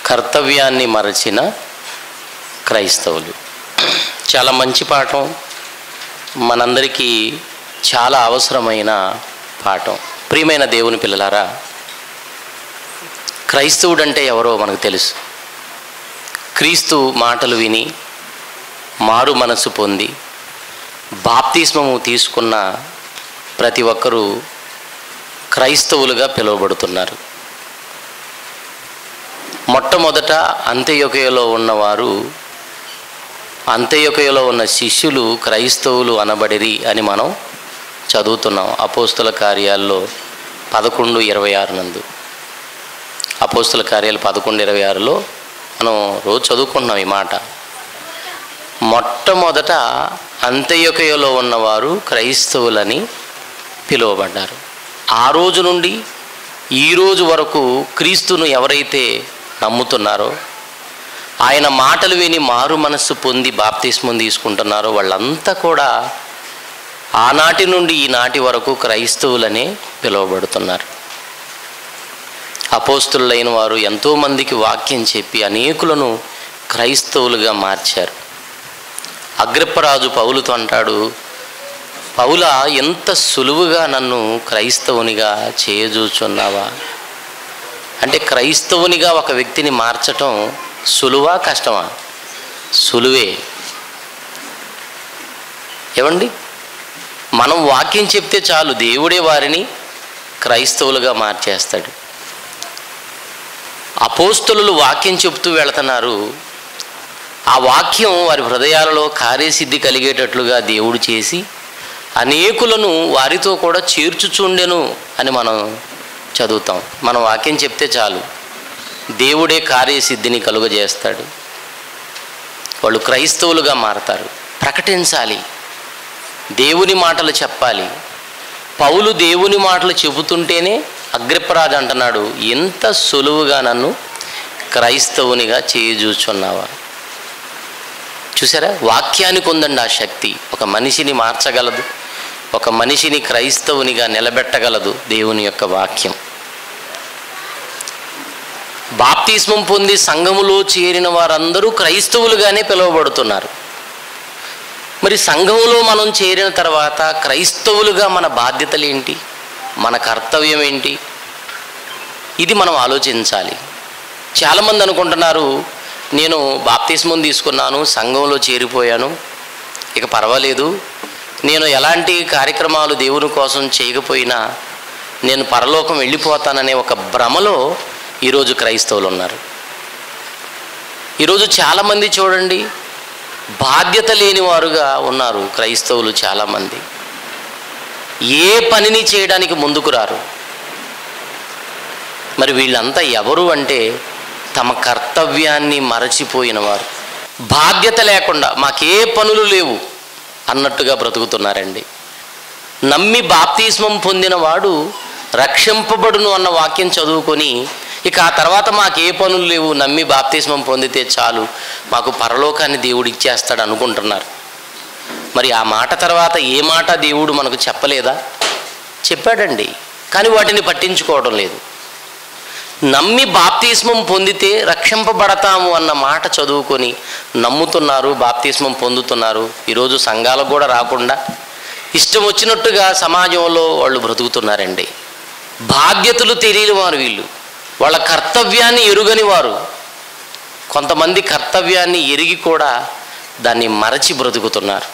కర్తవ్యాన్ని మరచిన క్రైస్తవులు చాలా మంచి పాఠం మనందరికీ చాలా అవసరమైన పాఠం ప్రియమైన దేవుని పిల్లలారా క్రైస్తవుడు అంటే ఎవరో మనకు తెలుసు క్రీస్తు మాటలు విని మారు మనసు పొంది బాప్తిస్మము తీసుకున్న ప్రతి ఒక్కరూ క్రైస్తవులుగా పిలువబడుతున్నారు మొట్టమొదట అంత్యయుకయలో ఉన్నవారు అంత్యయుకయలో ఉన్న శిష్యులు క్రైస్తవులు అనబడిరి అని మనం చదువుతున్నాం అపోస్తుల కార్యాల్లో పదకొండు ఇరవై ఆరు నందు అపోస్తుల కార్యాలు పదకొండు ఇరవై ఆరులో మనం రోజు చదువుకుంటున్నాం ఈ మాట మొట్టమొదట అంత్యయుకయలో ఉన్నవారు క్రైస్తవులని పిలువబడ్డారు ఆ రోజు నుండి ఈ రోజు వరకు క్రీస్తును ఎవరైతే నమ్ముతున్నారో ఆయన మాటలు విని మారు మనస్సు పొంది బాప్తిస్మం తీసుకుంటున్నారో వాళ్ళంతా కూడా ఆనాటి నుండి ఈనాటి వరకు క్రైస్తవులనే పిలువబడుతున్నారు అపోస్తులైన వారు ఎంతోమందికి వాక్యం చెప్పి అనేకులను క్రైస్తవులుగా మార్చారు అగ్రప్పరాజు పౌలుతో అంటాడు పౌల ఎంత సులువుగా నన్ను క్రైస్తవునిగా చేయజూచున్నావా అంటే క్రైస్తవునిగా ఒక వ్యక్తిని మార్చటం సులువా కష్టమా సులువే ఏమండి మనం వాక్యం చెప్తే చాలు దేవుడే వారిని క్రైస్తవులుగా మార్చేస్తాడు అపోస్తులు వాక్యం చెప్తూ వెళుతున్నారు ఆ వాక్యం వారి హృదయాలలో కార్యసిద్ధి కలిగేటట్లుగా దేవుడు చేసి అనేకులను వారితో కూడా చేర్చుచుండెను అని మనం చదువుతాం మనం వాక్యం చెప్తే చాలు దేవుడే కార్యసిద్ధిని కలుగజేస్తాడు వాళ్ళు క్రైస్తవులుగా మారతారు ప్రకటించాలి దేవుని మాటలు చెప్పాలి పౌలు దేవుని మాటలు చెబుతుంటేనే అగ్రిపరాజు అంటున్నాడు ఎంత సులువుగా నన్ను క్రైస్తవునిగా చేయజూచున్నావా చూసారా వాక్యానికి ఉందండి ఆ శక్తి ఒక మనిషిని మార్చగలదు ఒక మనిషిని క్రైస్తవునిగా నిలబెట్టగలదు దేవుని యొక్క వాక్యం బాప్తిస్మం పొంది సంఘములో చేరిన వారందరూ క్రైస్తవులుగానే పిలువబడుతున్నారు మరి సంఘములో మనం చేరిన తర్వాత క్రైస్తవులుగా మన బాధ్యతలు ఏంటి మన కర్తవ్యం ఏంటి ఇది మనం ఆలోచించాలి చాలామంది అనుకుంటున్నారు నేను బాప్తిస్మం తీసుకున్నాను సంఘంలో చేరిపోయాను ఇక పర్వాలేదు నేను ఎలాంటి కార్యక్రమాలు దేవుని కోసం చేయకపోయినా నేను పరలోకం వెళ్ళిపోతాననే ఒక భ్రమలో ఈరోజు క్రైస్తవులు ఉన్నారు ఈరోజు చాలామంది చూడండి బాధ్యత లేని వారుగా ఉన్నారు క్రైస్తవులు చాలామంది ఏ పనిని చేయడానికి ముందుకు రారు మరి వీళ్ళంతా ఎవరు అంటే తమ కర్తవ్యాన్ని మరచిపోయిన వారు బాధ్యత లేకుండా మాకే పనులు లేవు అన్నట్టుగా బ్రతుకుతున్నారండి నమ్మి బాప్తిస్మం పొందిన వాడు రక్షింపబడును అన్న వాక్యం చదువుకొని ఇక ఆ తర్వాత మాకు ఏ పనులు లేవు నమ్మి బాప్తిస్మం పొందితే చాలు మాకు పరలోకాన్ని దేవుడు ఇచ్చేస్తాడు అనుకుంటున్నారు మరి ఆ మాట తర్వాత ఏ మాట దేవుడు మనకు చెప్పలేదా చెప్పాడండి కానీ వాటిని పట్టించుకోవడం లేదు నమ్మి బాప్తిస్మం పొందితే రక్షింపబడతాము అన్న మాట చదువుకొని నమ్ముతున్నారు బాప్తిస్మం పొందుతున్నారు ఈరోజు సంఘాలకు కూడా రాకుండా ఇష్టం వచ్చినట్టుగా సమాజంలో వాళ్ళు బ్రతుకుతున్నారండి బాధ్యతలు తెలియని వారు వీళ్ళు వాళ్ళ కర్తవ్యాన్ని ఎరుగని వారు కొంతమంది కర్తవ్యాన్ని ఎరిగి కూడా దాన్ని మరచి బ్రతుకుతున్నారు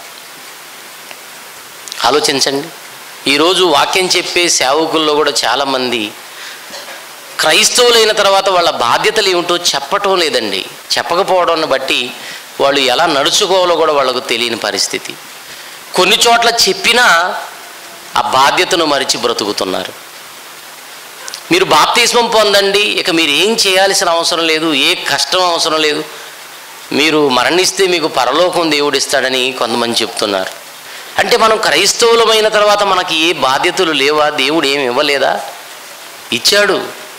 ఆలోచించండి ఈరోజు వాక్యం చెప్పే సేవకుల్లో కూడా చాలామంది క్రైస్తవులైన తర్వాత వాళ్ళ బాధ్యతలు ఏమిటో చెప్పటం లేదండి చెప్పకపోవడాన్ని బట్టి వాళ్ళు ఎలా నడుచుకోవాలో కూడా వాళ్ళకు తెలియని పరిస్థితి కొన్ని చోట్ల చెప్పినా ఆ బాధ్యతను మరిచి బ్రతుకుతున్నారు మీరు బాప్తిస్మం పొందండి ఇక మీరు ఏం చేయాల్సిన అవసరం లేదు ఏ కష్టం అవసరం లేదు మీరు మరణిస్తే మీకు పరలోకం దేవుడు ఇస్తాడని కొంతమంది చెప్తున్నారు అంటే మనం క్రైస్తవులమైన తర్వాత మనకి ఏ బాధ్యతలు లేవా దేవుడు ఏమి ఇవ్వలేదా ఇచ్చాడు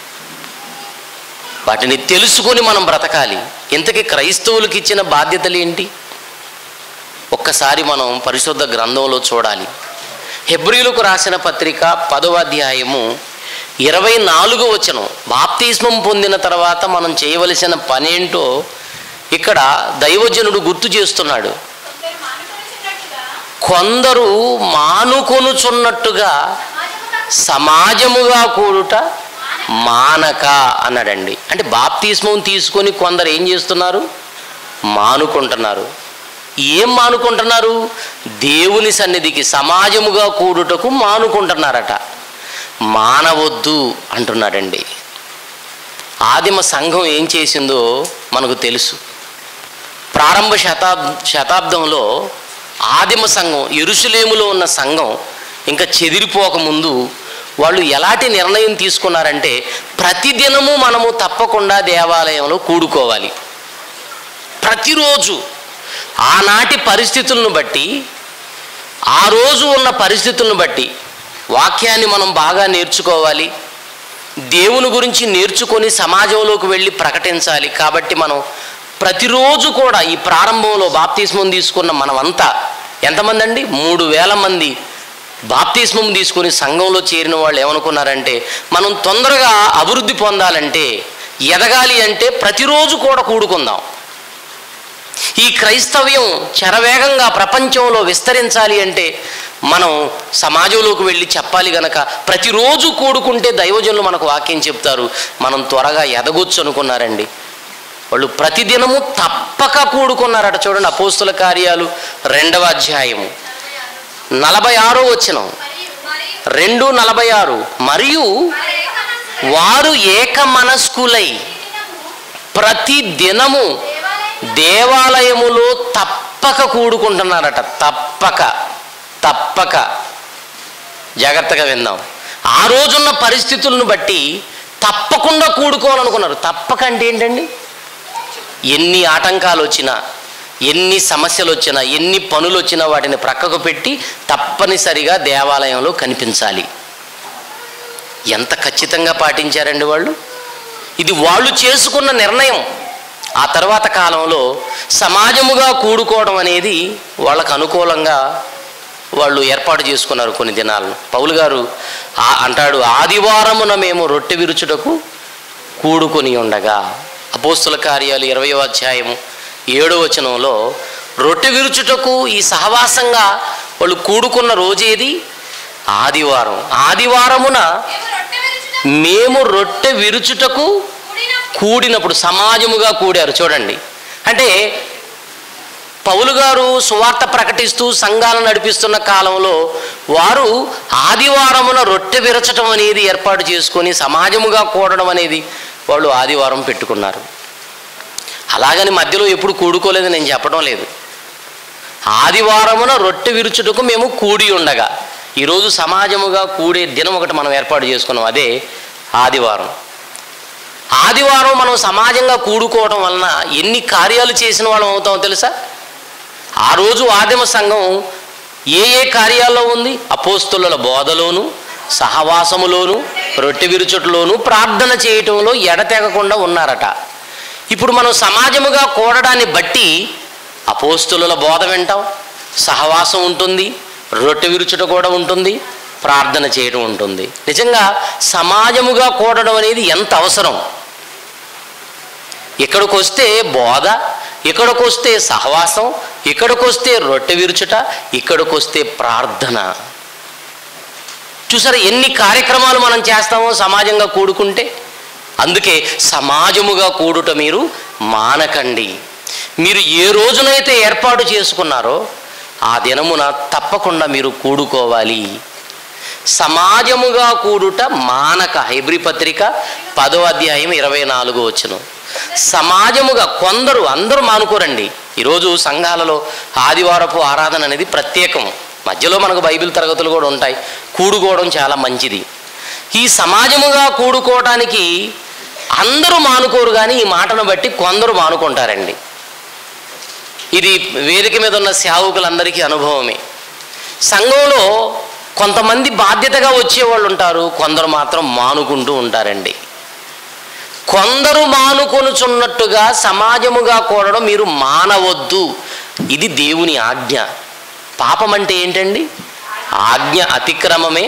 వాటిని తెలుసుకొని మనం బ్రతకాలి ఇంతకీ క్రైస్తవులకు ఇచ్చిన బాధ్యతలు ఏంటి ఒక్కసారి మనం పరిశుద్ధ గ్రంథంలో చూడాలి హెబ్రిలకు రాసిన పత్రిక పదవ అధ్యాయము ఇరవై నాలుగు వచనం బాప్తిస్మం పొందిన తర్వాత మనం చేయవలసిన పనేంటో ఇక్కడ దైవజనుడు గుర్తు చేస్తున్నాడు కొందరు మానుకొనుచున్నట్టుగా కొందరు మానుకొనుచున్నట్టుగా సమాజముగా సమాజముగా కూడుట మానక అన్నాడండి అంటే బాప్తిస్మం తీసుకొని కొందరు ఏం చేస్తున్నారు మానుకుంటున్నారు ఏం మానుకుంటున్నారు దేవుని సన్నిధికి సమాజముగా కూడుటకు మానుకుంటున్నారట మానవద్దు అంటున్నాడండి ఆదిమ సంఘం ఏం చేసిందో మనకు తెలుసు ప్రారంభ శతాబ్ శతాబ్దంలో ఆదిమ సంఘం ఎరుసలేములో ఉన్న సంఘం ఇంకా చెదిరిపోకముందు వాళ్ళు ఎలాంటి నిర్ణయం తీసుకున్నారంటే ప్రతిదినము మనము తప్పకుండా దేవాలయంలో కూడుకోవాలి ప్రతిరోజు ఆనాటి పరిస్థితులను బట్టి ఆ రోజు ఉన్న పరిస్థితులను బట్టి వాక్యాన్ని మనం బాగా నేర్చుకోవాలి దేవుని గురించి నేర్చుకొని సమాజంలోకి వెళ్ళి ప్రకటించాలి కాబట్టి మనం ప్రతిరోజు కూడా ఈ ప్రారంభంలో బాప్తిస్మం తీసుకున్న మనమంతా ఎంతమంది అండి మూడు వేల మంది బాప్తిస్మం తీసుకొని సంఘంలో చేరిన వాళ్ళు ఏమనుకున్నారంటే మనం తొందరగా అభివృద్ధి పొందాలంటే ఎదగాలి అంటే ప్రతిరోజు కూడా కూడుకుందాం ఈ క్రైస్తవ్యం శరవేగంగా ప్రపంచంలో విస్తరించాలి అంటే మనం సమాజంలోకి వెళ్ళి చెప్పాలి గనక ప్రతిరోజు కూడుకుంటే దైవజనులు మనకు వాక్యం చెప్తారు మనం త్వరగా ఎదగొచ్చు అనుకున్నారండి వాళ్ళు ప్రతిదినము తప్పక కూడుకున్నారట చూడండి అపోస్తుల కార్యాలు రెండవ అధ్యాయము నలభై ఆరో వచ్చినం మరియు మరియు రెండు నలభై ఆరు మరియు వారు ఏక మనస్కులై వారు ఏక మనస్కులై దినము ప్రతి దినము దేవాలయం దేవాలయములో తప్పక కూడుకుంటున్నారట తప్పక తప్పక జాగ్రత్తగా విందాం ఆ రోజున్న పరిస్థితులను బట్టి తప్పకుండా కూడుకోవాలనుకున్నారు తప్పక అంటే ఏంటండి ఎన్ని ఆటంకాలు వచ్చినా ఎన్ని సమస్యలు వచ్చినా ఎన్ని పనులు వచ్చినా వాటిని ప్రక్కకు పెట్టి తప్పనిసరిగా దేవాలయంలో కనిపించాలి ఎంత ఖచ్చితంగా పాటించారండి వాళ్ళు ఇది వాళ్ళు చేసుకున్న నిర్ణయం ఆ తర్వాత కాలంలో సమాజముగా కూడుకోవడం అనేది వాళ్ళకు అనుకూలంగా వాళ్ళు ఏర్పాటు చేసుకున్నారు కొన్ని దినాలను పౌలు గారు ఆ- అంటాడు ఆదివారమున మేము రొట్టె విరుచుటకు కూడుకొని ఉండగా అపోస్తుల కార్యాలు ఇరవయో అధ్యాయము ఏడో వచనంలో రొట్టె విరుచుటకు ఈ సహవాసంగా వాళ్ళు కూడుకున్న రోజేది ఆదివారం ఆదివారమున మేము రొట్టె విరుచుట మేము రొట్టె విరుచుటకు కూడినప్పుడు కూడినప్పుడు సమాజముగా కూడారు చూడండి అంటే పౌలు గారు సువార్త ప్రకటిస్తూ సంఘాలను నడిపిస్తున్న కాలంలో వారు ఆదివారమున రొట్టె విరచటం అనేది ఏర్పాటు చేసుకొని సమాజముగా కూడడం అనేది వాళ్ళు ఆదివారం పెట్టుకున్నారు అలాగని మధ్యలో ఎప్పుడు కూడుకోలేదు నేను చెప్పడం లేదు ఆదివారమున రొట్టె విరుచుటకు మేము కూడి ఉండగా ఈరోజు సమాజముగా కూడే దినం ఒకటి మనం ఏర్పాటు చేసుకున్నాం అదే ఆదివారం ఆదివారం మనం సమాజంగా కూడుకోవడం వలన ఎన్ని కార్యాలు చేసిన వాళ్ళం అవుతామో తెలుసా ఆ రోజు ఆదిమ సంఘం ఏ ఏ కార్యాల్లో ఉంది అపోస్తుల బోధలోను సహవాసములోను రొట్టె విరుచుటలోను ప్రార్థన చేయటంలో ఎడతెగకుండా ఉన్నారట ఇప్పుడు మనం సమాజముగా కూడడాన్ని బట్టి అపోస్తుల బోధ వింటాం సహవాసం ఉంటుంది రొట్టె విరుచుట కూడా ఉంటుంది ప్రార్థన చేయడం ఉంటుంది నిజంగా సమాజముగా కూడడం అనేది ఎంత అవసరం ఇక్కడికి వస్తే బోధ ఇక్కడికి వస్తే సహవాసం ఇక్కడికి వస్తే రొట్టె విరుచుట ఇక్కడికి వస్తే ప్రార్థన చూసారా ఎన్ని కార్యక్రమాలు మనం చేస్తామో సమాజంగా కూడుకుంటే అందుకే సమాజముగా కూడుట మీరు మానకండి మీరు ఏ రోజునైతే ఏర్పాటు చేసుకున్నారో ఆ దినమున తప్పకుండా మీరు కూడుకోవాలి సమాజముగా కూడుట మానక హైబ్రి పత్రిక పదో అధ్యాయం ఇరవై నాలుగు వచ్చును సమాజముగా కొందరు అందరూ మానుకోరండి ఈరోజు సంఘాలలో ఆదివారపు ఆరాధన అనేది ప్రత్యేకం మధ్యలో మనకు బైబిల్ తరగతులు కూడా ఉంటాయి కూడుకోవడం చాలా మంచిది ఈ సమాజముగా కూడుకోవటానికి అందరూ మానుకోరు కానీ ఈ మాటను బట్టి కొందరు మానుకుంటారండి ఇది వేదిక మీద ఉన్న సేవకులందరికీ అనుభవమే సంఘంలో కొంతమంది బాధ్యతగా వచ్చేవాళ్ళు ఉంటారు కొందరు మాత్రం మానుకుంటూ ఉంటారండి కొందరు మానుకొనుచున్నట్టుగా సమాజముగా కూడడం మీరు మానవద్దు ఇది దేవుని ఆజ్ఞ పాపం అంటే ఏంటండి ఆజ్ఞ అతిక్రమమే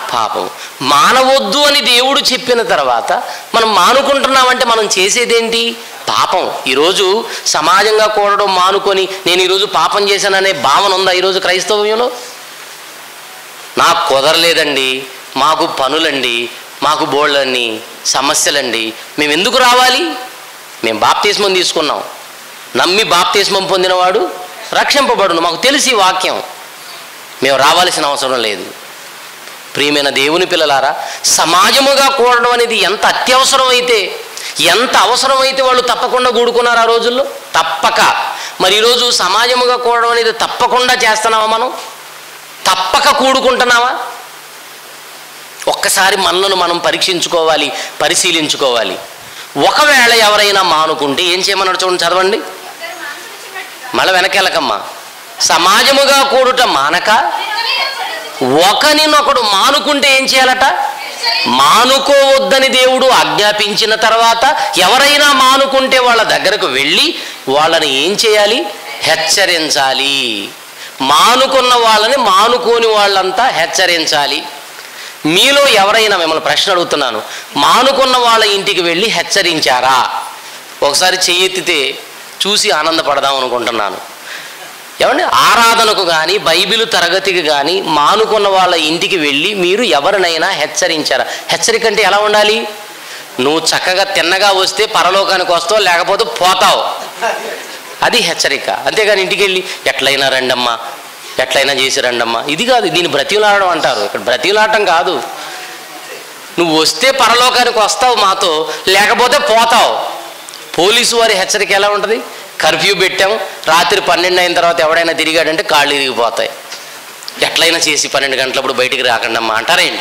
పాపం మానవద్దు అని దేవుడు చెప్పిన తర్వాత మనం మానుకుంటున్నామంటే మనం చేసేదేంటి పాపం ఈరోజు సమాజంగా కూడడం మానుకొని నేను ఈరోజు పాపం చేశాననే భావన ఉందా ఈరోజు క్రైస్తవ్యంలో నాకు కుదరలేదండి మాకు పనులండి మాకు బోళ్ళని సమస్యలండి మేము ఎందుకు రావాలి మేము బాప్తిస్మం తీసుకున్నాం నమ్మి బాప్తిస్మం పొందినవాడు రక్షింపబడును మాకు తెలిసి ఈ వాక్యం మేము రావాల్సిన అవసరం లేదు ప్రియమైన దేవుని పిల్లలారా సమాజముగా కూడడం అనేది ఎంత అత్యవసరం అయితే ఎంత అవసరమైతే వాళ్ళు తప్పకుండా కూడుకున్నారు ఆ రోజుల్లో తప్పక మరి ఈరోజు సమాజముగా కూడడం అనేది తప్పకుండా చేస్తున్నావా మనం తప్పక కూడుకుంటున్నావా ఒక్కసారి మనలను మనం పరీక్షించుకోవాలి పరిశీలించుకోవాలి ఒకవేళ ఎవరైనా మానుకుంటే ఏం చేయమన్నాడు చూడండి చదవండి ఇద్దరు మనసు విడిచిపెట్టుట. మళ్ళీ వెనకెళ్ళకమ్మా సమాజముగా కూడుట మానక ఒకనినొకడు మానుకుంటే ఏం చేయాలట మానుకోవద్దని దేవుడు ఆజ్ఞాపించిన తర్వాత ఎవరైనా మానుకుంటే వాళ్ళ దగ్గరకు వెళ్ళి వాళ్ళని ఏం చేయాలి హెచ్చరించాలి మానుకున్న వాళ్ళని మానుకోని వాళ్ళంతా హెచ్చరించాలి మీలో ఎవరైనా మిమ్మల్ని ప్రశ్న అడుగుతున్నాను మానుకున్న వాళ్ళ ఇంటికి వెళ్ళి హెచ్చరించారా ఒకసారి చెయ్యెత్తితే చూసి ఆనందపడదాం అనుకుంటున్నాను ఏమండి ఆరాధనకు కానీ బైబిల్ తరగతికి కానీ మానుకున్న వాళ్ళ ఇంటికి వెళ్ళి మీరు ఎవరినైనా హెచ్చరించారా హెచ్చరిక అంటే ఎలా ఉండాలి నువ్వు చక్కగా తిన్నగా వస్తే పరలోకానికి వస్తావు లేకపోతే పోతావు అది హెచ్చరిక అంతేగాని ఇంటికి వెళ్ళి ఎట్లయినా రండమ్మా ఎట్లయినా చేసి రండమ్మా ఇది కాదు దీన్ని బ్రతిలాడడం అంటారు ఇక్కడ బ్రతిలాడటం కాదు నువ్వు వస్తే పరలోకానికి వస్తావు మాతో లేకపోతే పోతావు పోలీసు వారి హెచ్చరిక ఎలా ఉంటుంది కర్ఫ్యూ పెట్టాం రాత్రి పన్నెండు అయిన తర్వాత ఎవడైనా తిరిగాడంటే కాళ్ళు ఇరిగిపోతాయి ఎట్లయినా చేసి పన్నెండు గంటలప్పుడు బయటికి రాకండి అమ్మా అంటారేంటి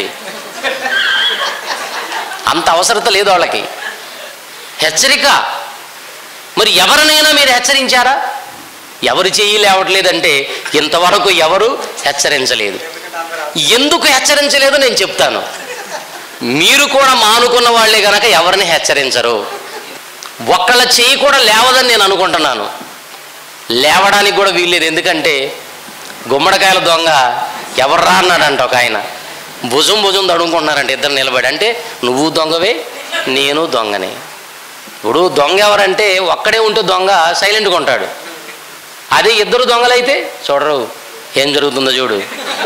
అంత అవసరత లేదు వాళ్ళకి హెచ్చరిక మరి ఎవరినైనా మీరు హెచ్చరించారా ఎవరు చెయ్యి లేవట్లేదంటే ఇంతవరకు ఎవరు హెచ్చరించలేదు ఎందుకు హెచ్చరించలేదో నేను చెప్తాను మీరు కూడా మానుకున్న వాళ్ళే గనక ఎవరిని హెచ్చరించరు ఒక్కళ్ళ చెయ్యి కూడా లేవదని నేను అనుకుంటున్నాను లేవడానికి కూడా వీల్లేదు ఎందుకంటే గుమ్మడికాయల దొంగ ఎవర్రా అన్నాడంట ఒక ఆయన భుజం భుజం తడుముకుంటున్నారంట ఇద్దరు నిలబడి అంటే నువ్వు దొంగవే నేను దొంగనే ఇప్పుడు దొంగ ఎవరంటే ఒక్కడే ఉంటే దొంగ సైలెంట్గా ఉంటాడు అదే ఇద్దరు దొంగలైతే చూడరు ఏం జరుగుతుందో చూడు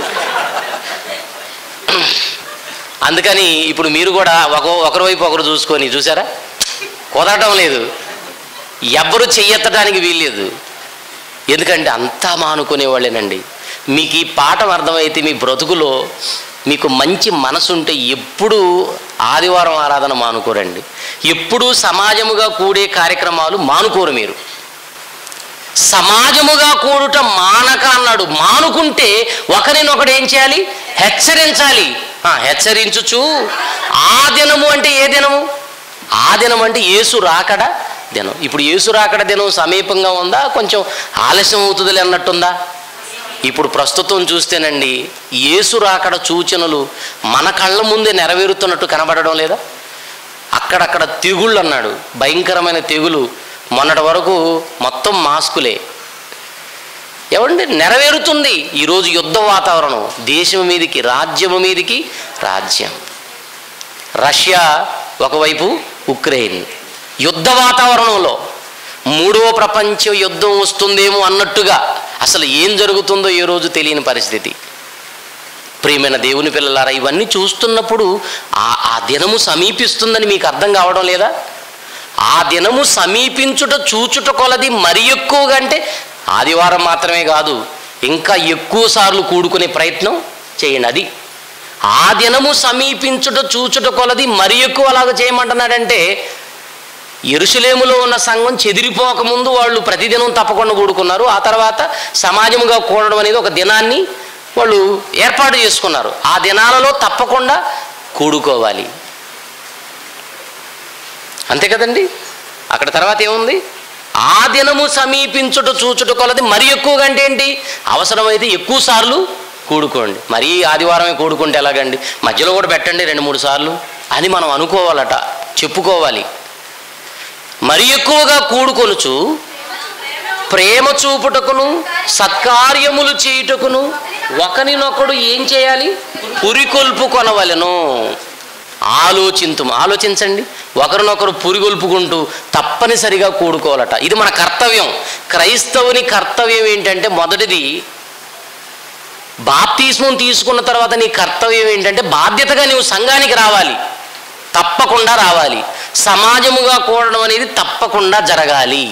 అందుకని ఇప్పుడు మీరు కూడా ఒక ఒకరి వైపు ఒకరు చూసుకొని చూసారా కుదరటం లేదు ఎవ్వరు చెయ్యెత్తడానికి వీల్లేదు ఎందుకంటే అంతా మానుకునే వాళ్ళేనండి మీకు ఈ పాఠం అర్థమైతే మీ బ్రతుకులో మీకు మంచి మనసుంటే ఎప్పుడూ ఆదివారం ఆరాధన మానుకోరండి ఎప్పుడూ సమాజముగా కూడే కార్యక్రమాలు మానుకోరు మీరు సమాజముగా కూడుట మానక అన్నాడు మానుకుంటే ఒకరినొకడు ఏం చేయాలి హెచ్చరించాలి ఆ, హెచ్చరించుచు ఆ దినము అంటే ఏ దినము ఆ దినం అంటే యేసు రాకడ దినం ఇప్పుడు యేసు రాకడ దినం సమీపంగా ఉందా కొంచెం ఆలస్యం అవుతుందిలే అన్నట్టుందా ఇప్పుడు ప్రస్తుతం చూస్తేనండి యేసు రాకడ సూచనలు మన కళ్ళ ముందే నెరవేరుతున్నట్టు కనబడడం లేదా అక్కడక్కడ తెగుళ్ళు అన్నాడు భయంకరమైన తెగులు మొన్నటి వరకు మొత్తం మాస్కులే ఏమండి నెరవేరుతుంది ఈరోజు యుద్ధ వాతావరణం దేశం మీదికి రాజ్యం మీదికి రాజ్యం రష్యా ఒకవైపు ఉక్రెయిన్ యుద్ధ వాతావరణంలో మూడవ ప్రపంచ యుద్ధం వస్తుందేమో అన్నట్టుగా అసలు ఏం జరుగుతుందో ఏ రోజు తెలియని పరిస్థితి ప్రియమైన దేవుని పిల్లలారా ఇవన్నీ చూస్తున్నప్పుడు ఆ ఆ దినము సమీపిస్తుందని మీకు అర్థం కావడం లేదా ఆ దినము సమీపించుట చూచుట కొలది మరి ఎక్కువగా అంటే ఆదివారం మాత్రమే కాదు ఇంకా ఎక్కువ సార్లు కూడుకునే ప్రయత్నం చేయండి అది ఆ దినము సమీపించుట చూచుట కొలది మరి ఎక్కువ అలాగ చేయమంటున్నాడంటే ఎరుసలేములో ఉన్న సంఘం చెదిరిపోకముందు వాళ్ళు ప్రతిదినం తప్పకుండా కూడుకున్నారు ఆ తర్వాత సమాజముగా కూడడం అనేది ఒక దినాన్ని వాళ్ళు ఏర్పాటు చేసుకున్నారు ఆ దినాలలో తప్పకుండా కూడుకోవాలి అంతే కదండి అక్కడ తర్వాత ఏముంది ఆ దినము సమీపించుట చూచుట కొలది మరి ఎక్కువగా అంటే ఏంటి అవసరమైతే ఎక్కువ సార్లు కూడుకోండి మరీ ఆదివారమే కూడుకుంటే ఎలాగండి మధ్యలో కూడా పెట్టండి రెండు మూడు సార్లు అని మనం అనుకోవాలట చెప్పుకోవాలి మరి ఎక్కువగా కూడుకొనుచు ప్రేమ చూపుటకును సత్కార్యములు చేయుటకును ఒకరినొకడు ఏం చేయాలి పురికొల్పు కొనవలెను ఆలోచింతు ఆలోచించండి ఒకరినొకరు పురిగొల్పుకుంటూ తప్పనిసరిగా కూడుకోవాలట ఇది మన కర్తవ్యం క్రైస్తవుని కర్తవ్యం ఏంటంటే మొదటిది బాప్తిస్మం తీసుకున్న తర్వాత నీ కర్తవ్యం ఏంటంటే బాధ్యతగా నువ్వు సంఘానికి రావాలి తప్పకుండా రావాలి సమాజముగా కూడడం అనేది తప్పకుండా జరగాలి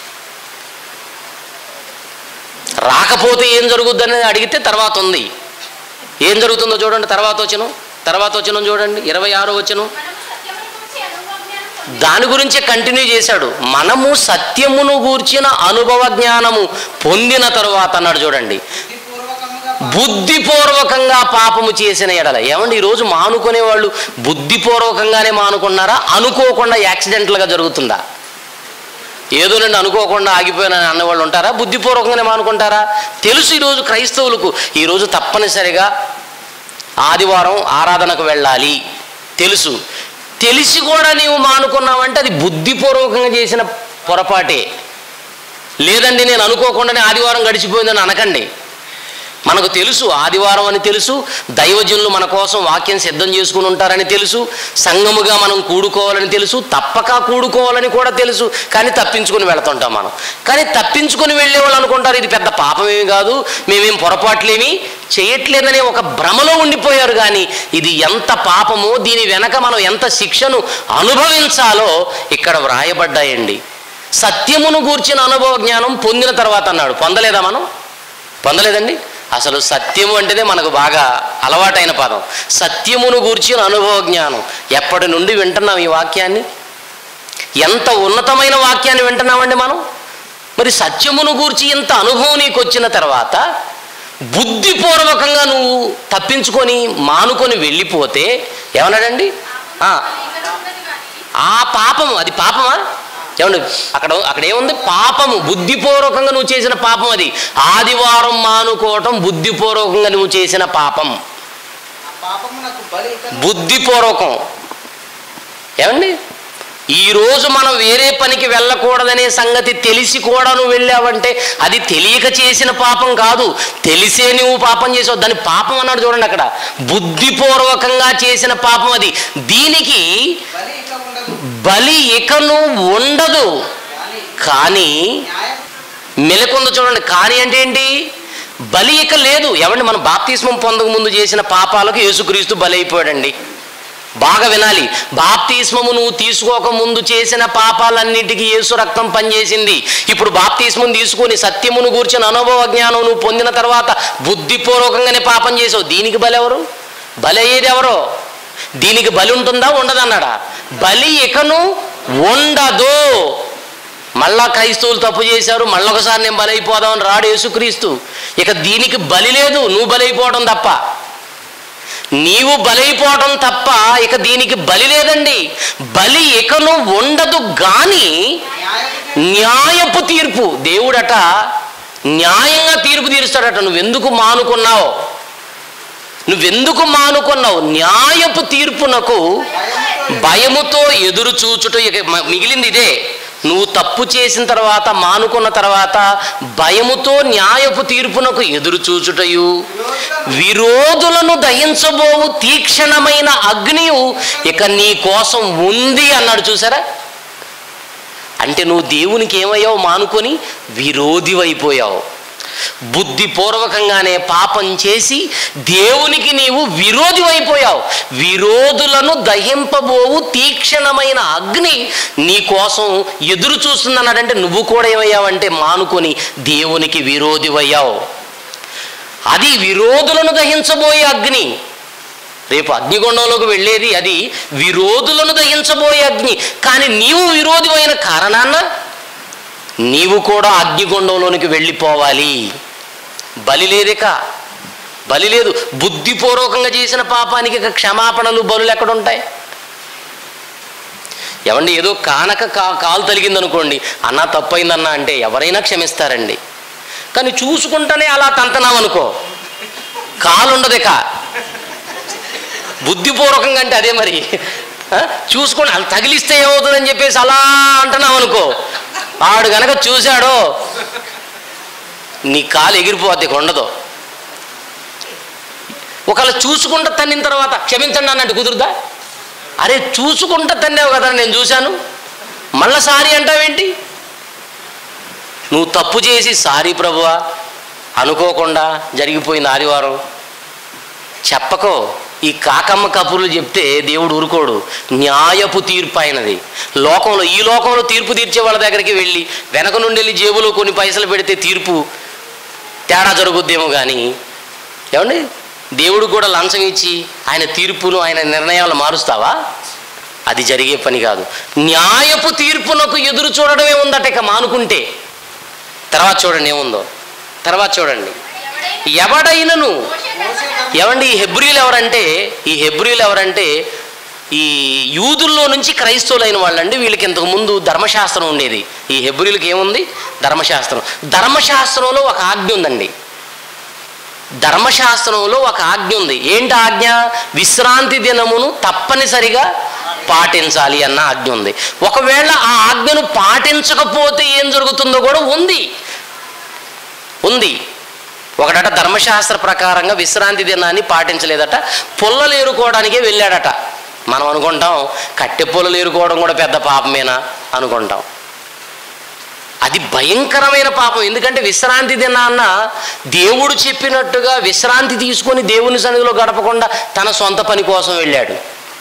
రాకపోతే ఏం జరుగుద్దని అడిగితే తర్వాత ఉంది ఏం జరుగుతుందో చూడండి తర్వాత వచ్చను తర్వాత వచ్చిన చూడండి ఇరవై ఆరో వచ్చను మనము సత్యమును గురించి అనుభవ జ్ఞానం పొంది దాని గురించే కంటిన్యూ చేశాడు మనము సత్యమును గూర్చిన అనుభవ జ్ఞానము పొందిన తరువాత అన్నాడు చూడండి బుద్ధిపూర్వకముగా బుద్ధిపూర్వకంగా పాపము చేసిన ఎడల ఏమండి ఈరోజు మానుకునే వాళ్ళు బుద్ధిపూర్వకంగానే మానుకున్నారా అనుకోకుండా యాక్సిడెంటల్గా జరుగుతుందా ఏదోనండి అనుకోకుండా ఆగిపోయిన అన్నవాళ్ళు ఉంటారా బుద్ధిపూర్వకంగానే మానుకుంటారా తెలుసు ఈరోజు క్రైస్తవులకు ఈరోజు తప్పనిసరిగా ఆదివారం ఆరాధనకు వెళ్ళాలి తెలుసు తెలిసి కూడా నీవు మానుకున్నావంటే అది బుద్ధిపూర్వకంగా చేసిన పొరపాటే లేదండి నేను అనుకోకుండానే ఆదివారం గడిచిపోయిందని అనకండి మనకు తెలుసు ఆదివారం అని తెలుసు దైవజనులు మన కోసం వాక్యం సిద్ధం చేసుకుని ఉంటారని తెలుసు సంఘముగా మనం కూడుకోవాలని తెలుసు తప్పక కూడుకోవాలని కూడా తెలుసు కానీ తప్పించుకుని వెళుతుంటాం మనం కానీ తప్పించుకుని వెళ్ళే వాళ్ళు అనుకుంటారు ఇది పెద్ద పాపమేమి కాదు మేమేం పొరపాట్లేమి చేయట్లేదనే ఒక భ్రమలో ఉండిపోయారు కానీ ఇది ఎంత పాపమో దీని వెనక మనం ఎంత శిక్షను అనుభవించాలో ఇక్కడ వ్రాయబడ్డాయండి సత్యమును గూర్చిన అనుభవ జ్ఞానం పొందిన తర్వాత అన్నాడు పొందలేదా మనం పొందలేదండి అసలు సత్యము అంటేనే మనకు బాగా అలవాటైన పదం సత్యమును గూర్చిన అనుభవ జ్ఞానం ఎప్పటి నుండి వింటున్నాం ఈ వాక్యాన్ని ఎంత ఉన్నతమైన వాక్యాన్ని వింటున్నామండి మనం మరి సత్యమును గూర్చి ఇంత అనుభవం నీకు వచ్చిన తర్వాత బుద్ధిపూర్వకంగా నువ్వు తప్పించుకొని మానుకొని వెళ్ళిపోతే ఏమన్నాడండి ఆ, ఇక్కడ ఉన్నది కానీ ఆ పాపము అది పాపమా ఏమండి అక్కడ అక్కడ ఏముంది పాపము బుద్ధిపూర్వకంగా నువ్వు చేసిన పాపం అది ఆదివారం మానుకోవటం బుద్ధిపూర్వకంగా నువ్వు చేసిన పాపం ఆ పాపమునకు బలి ఇతను బుద్ధిపూర్వకం ఏమండి ఈరోజు మనం వేరే పనికి వెళ్ళకూడదనే సంగతి తెలిసి కూడా నువ్వు వెళ్ళావంటే అది తెలియక చేసిన పాపం కాదు తెలిసే నువ్వు పాపం చేసావు దాని పాపం అన్నాడు చూడండి అక్కడ బుద్ధిపూర్వకంగా చేసిన పాపం అది దీనికి బలి ఇక ఉండదు బలి ఇకను ఉండదు కానీ కానీ న్యాయం మెలకొంద చూడండి కానీ అంటే ఏంటి బలి ఇక లేదు ఎవండి మనం బాప్తిస్మం పొందక ముందు చేసిన పాపాలకు యేసుక్రీస్తు బలి అయిపోయాడండి బాగా వినాలి బాప్తిస్మము నువ్వు తీసుకోక ముందు చేసిన పాపాలన్నిటికీ యేసు రక్తం పనిచేసింది ఇప్పుడు బాప్తిస్మం తీసుకొని సత్యమును గూర్చిన అనుభవ జ్ఞానం నువ్వు పొందిన తర్వాత బుద్ధిపూర్వకంగానే పాపం చేసావు దీనికి బలి ఎవరు బలి అయ్యేది ఎవరో దీనికి బలి ఉంటుందా ఉండదన్నాడా బలి ఇకను ఉండదు మళ్ళా క్రైస్తవులు తప్పు చేశారు మళ్ళొకసారి నేను బలైపోదామని రాడు యేసుక్రీస్తు ఇక దీనికి బలి లేదు నువ్వు బలైపోవడం తప్ప నీవు బలైపోవడం తప్ప ఇక దీనికి బలి లేదండి బలి ఇకను ఉండదు గాని న్యాయం న్యాయపు తీర్పు దేవుడట న్యాయంగా తీర్పు తీరుస్తాడట నువ్వెందుకు మానుకున్నావు నువ్వెందుకు మానుకున్నావు న్యాయపు తీర్పునకు భయముతో భయముతో ఎదురు చూచుట ఇక మ- మిగిలింది ఇదే నువ్వు తప్పు చేసిన తర్వాత మానుకున్న తర్వాత భయముతో న్యాయపు తీర్పునకు ఎదురు చూచుటయు విరోధులను దహించబోవు తీక్షణమైన అగ్నియు ఇక నీ కోసం ఉంది అన్నాడు చూసారా అంటే నువ్వు దేవునికి ఏమయ్యావు మానుకొని విరోధివైపోయావు బుద్ధిపూర్వకంగానే పాపం చేసి దేవునికి నీవు విరోధివైపోయావు విరోధులను దహింపబోవు తీక్షణమైన అగ్ని నీ కోసం ఎదురు చూస్తుందన్నాడంటే నువ్వు కూడా ఏమయ్యావంటే మానుకొని దేవునికి విరోధివయ్యావు అది విరోధులను దహించబోయే అగ్ని రేపు అగ్నిగుండంలోకి వెళ్ళేది అది విరోధులను దహించబోయే అగ్ని కానీ నీవు విరోధివైన కారణాన నీవు కూడా అగ్నిగుండంలోనికి వెళ్ళిపోవాలి బలి లేదిక బలి లేదు బుద్ధిపూర్వకంగా చేసిన పాపానికి ఇక క్షమాపణలు బలులు ఎక్కడుంటాయి ఎవండి ఏదో కానక కా కాలు తలిగిందనుకోండి అన్న తప్పైందన్న అంటే ఎవరైనా క్షమిస్తారండి కానీ చూసుకుంటానే అలా తంతనామనుకో కాలు ఉండదిక బుద్ధిపూర్వకంగా అంటే అదే మరి ఆ? చూసుకొని అలా తగిలిస్తే ఏమవుతుందని చెప్పేసి అలా అంటున్నాం అనుకో ఆడు గనక చూశాడో నీ కాలు ఎగిరిపోద్ది ఇక ఉండదు ఒకవేళ చూసుకుంటా తన్నిన తర్వాత క్షమించండి అన్నట్టు కుదురుదా అరే చూసుకుంటా తన్నావు కదా నేను చూశాను మళ్ళా సారీ అంటావేంటి నువ్వు తప్పు చేసి సారీ ప్రభువా అనుకోకుండా జరిగిపోయింది ఆదివారం చెప్పకో ఈ కాకమ్మ కబుర్లు చెప్తే దేవుడు ఊరుకోడు న్యాయపు తీర్పు అయినది లోకంలో ఈ లోకంలో తీర్పు తీర్చే వాళ్ళ దగ్గరికి వెళ్ళి వెనక నుండి వెళ్ళి జేబులో కొన్ని పైసలు పెడితే తీర్పు తేడా జరుగుద్దేమో కానీ ఏమండి దేవుడు కూడా లంచం ఇచ్చి ఆయన తీర్పును ఆయన నిర్ణయాలు మారుస్తావా అది జరిగే పని కాదు న్యాయపు తీర్పునకు ఎదురు చూడడమే ఉందట ఇక మానుకుంటే తర్వాత చూడండి ఏముందో తర్వాత చూడండి ఎవడైనను ఏమండి ఈ హెబ్రియులు ఎవరంటే ఈ హెబ్రియులు ఎవరంటే ఈ యూదుల్లో నుంచి క్రైస్తవులైన వాళ్ళండి వీళ్ళకి ఇంతకు ముందు ధర్మశాస్త్రం ఉండేది ఈ హెబ్రియులకి ఏముంది ధర్మశాస్త్రం ధర్మశాస్త్రంలో ఒక ఆజ్ఞ ఉందండి ధర్మశాస్త్రంలో ఒక ఆజ్ఞ ఉంది ఏంటి ఆజ్ఞ విశ్రాంతి దినమును తప్పనిసరిగా పాటించాలి అన్న ఆజ్ఞ ఉంది ఒకవేళ ఆ ఆజ్ఞను పాటించకపోతే ఏం జరుగుతుందో కూడా ఉంది ఉంది ఒకడట ధర్మశాస్త్ర ప్రకారంగా విశ్రాంతి దినాన్ని పాటించలేదట పుల్లలు ఏరుకోవడానికే వెళ్ళాడట మనం అనుకుంటాం కట్టె పుల్లలు ఏరుకోవడం కూడా పెద్ద పాపమేనా అనుకుంటాం అది భయంకరమైన పాపం ఎందుకంటే విశ్రాంతి దినాన్న దేవుడు చెప్పినట్టుగా విశ్రాంతి తీసుకొని దేవుని సన్నిధిలో గడపకుండా తన సొంత పని కోసం వెళ్ళాడు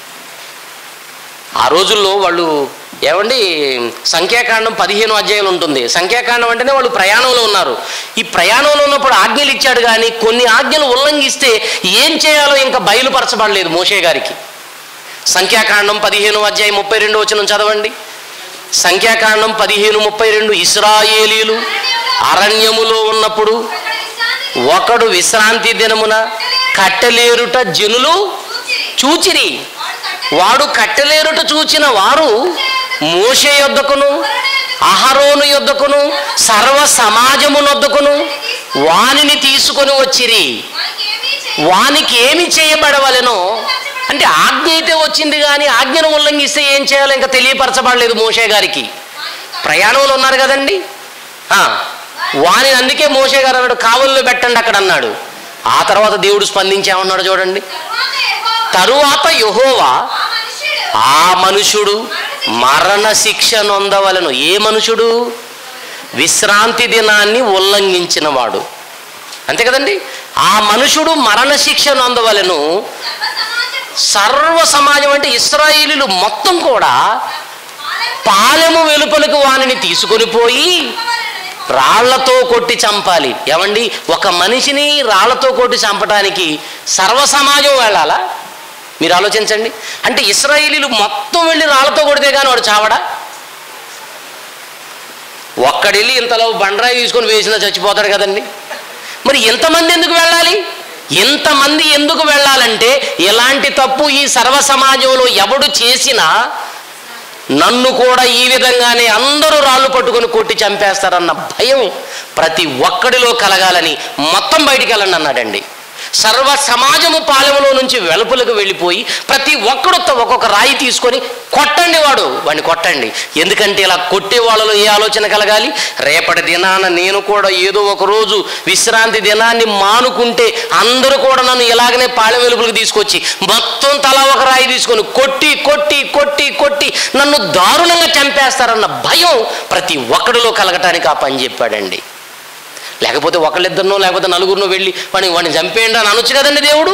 ఆ రోజుల్లో వాళ్ళు ఏమండి సంఖ్యాకాండం పదిహేను అధ్యాయులు ఉంటుంది సంఖ్యాకాండం అంటేనే వాళ్ళు ప్రయాణంలో ఉన్నారు ఈ ప్రయాణంలో ఉన్నప్పుడు ఆజ్ఞలు ఇచ్చాడు కానీ కొన్ని ఆజ్ఞలు ఉల్లంఘిస్తే ఏం చేయాలో ఇంకా బయలుపరచబడలేదు మోషే గారికి సంఖ్యాకాండం పదిహేను అధ్యాయం ముప్పై రెండు వచ్చిన చదవండి సంఖ్యాకాండం పదిహేను ముప్పై రెండు ఇస్రాయేలీలు అరణ్యములో ఉన్నప్పుడు ఒకడు విశ్రాంతి దినమున కట్టెలేరుట జనులు చూచిరి వాడు కట్టెలేరుట చూచిన వారు మోషే యొద్దకును అహరోను యొద్దకును సర్వ సమాజమునొద్దకును వానిని తీసుకొని వచ్చిరి వానికి ఏమి చేయబడవలెనో అంటే ఆజ్ఞ అయితే వచ్చింది కానీ ఆజ్ఞను ఉల్లంఘిస్తే ఏం చేయాలో ఇంకా తెలియపరచబడలేదు మోషే గారికి ప్రయాణంలో ఉన్నారు కదండి ఆ, వాని అందుకే మోషే గారు అన్నాడు కావల్లో పెట్టండి అక్కడ అన్నాడు ఆ తర్వాత దేవుడు స్పందించామన్నాడు చూడండి తరువాత యహోవా ఆ మనుషుడు మరణ శిక్ష నొందవలను ఏ మనుషుడు విశ్రాంతి దినాన్ని ఉల్లంఘించిన వాడు అంతే కదండి ఆ మనుషుడు మరణ శిక్ష నొందవలను సర్వ సమాజం అంటే ఇస్రాయేలీలు మొత్తం కూడా పాలెము వెలుపలకు వానిని తీసుకొని పోయి రాళ్లతో కొట్టి చంపాలి ఏమండి ఒక మనిషిని రాళ్లతో కొట్టి చంపడానికి సర్వ సమాజం వెళ్ళాలా మీరు ఆలోచించండి అంటే ఇస్రాయేలీలు మొత్తం వెళ్ళి రాళ్లతో కొడితే కానీ వాడు చావడా ఒక్కడెళ్ళి ఇంతలో బండరాయి తీసుకొని వేసినా చచ్చిపోతాడు కదండి మరి ఎంతమంది ఎందుకు వెళ్ళాలి ఎంతమంది ఎందుకు వెళ్ళాలంటే ఎలాంటి తప్పు ఈ సర్వ సమాజంలో ఎవడు చేసినా నన్ను కూడా ఈ విధంగానే అందరూ రాళ్ళు పట్టుకొని కొట్టి చంపేస్తారన్న భయం ప్రతి ఒక్కడిలో కలగాలని మొత్తం బయటికి వెళ్ళండి అన్నాడండి సర్వ సమాజము పాలెములో నుంచి వెలుపలకు వెళ్ళిపోయి ప్రతి ఒక్కడు త- ఒక్కొక్క రాయి తీసుకొని కొట్టండి వాడు వాడిని కొట్టండి ఎందుకంటే ఇలా కొట్టే వాళ్ళలో ఏ ఆలోచన కలగాలి రేపటి దినాన నేను కూడా ఏదో ఒక రోజు విశ్రాంతి దినాన్ని మానుకుంటే అందరూ కూడా నన్ను ఇలాగనే పాలెం వెలుపులకు తీసుకొచ్చి మొత్తం తలా ఒక రాయి తీసుకొని కొట్టి కొట్టి కొట్టి కొట్టి నన్ను దారుణంగా చంపేస్తారన్న భయం ప్రతి ఒక్కడిలో కలగటానికి ఆ పని చెప్పాడండి లేకపోతే ఒకళ్ళిద్దరినో లేకపోతే నలుగురినో వెళ్ళి వాడిని వాడిని చంపేయండి అని అనొచ్చు కదండి దేవుడు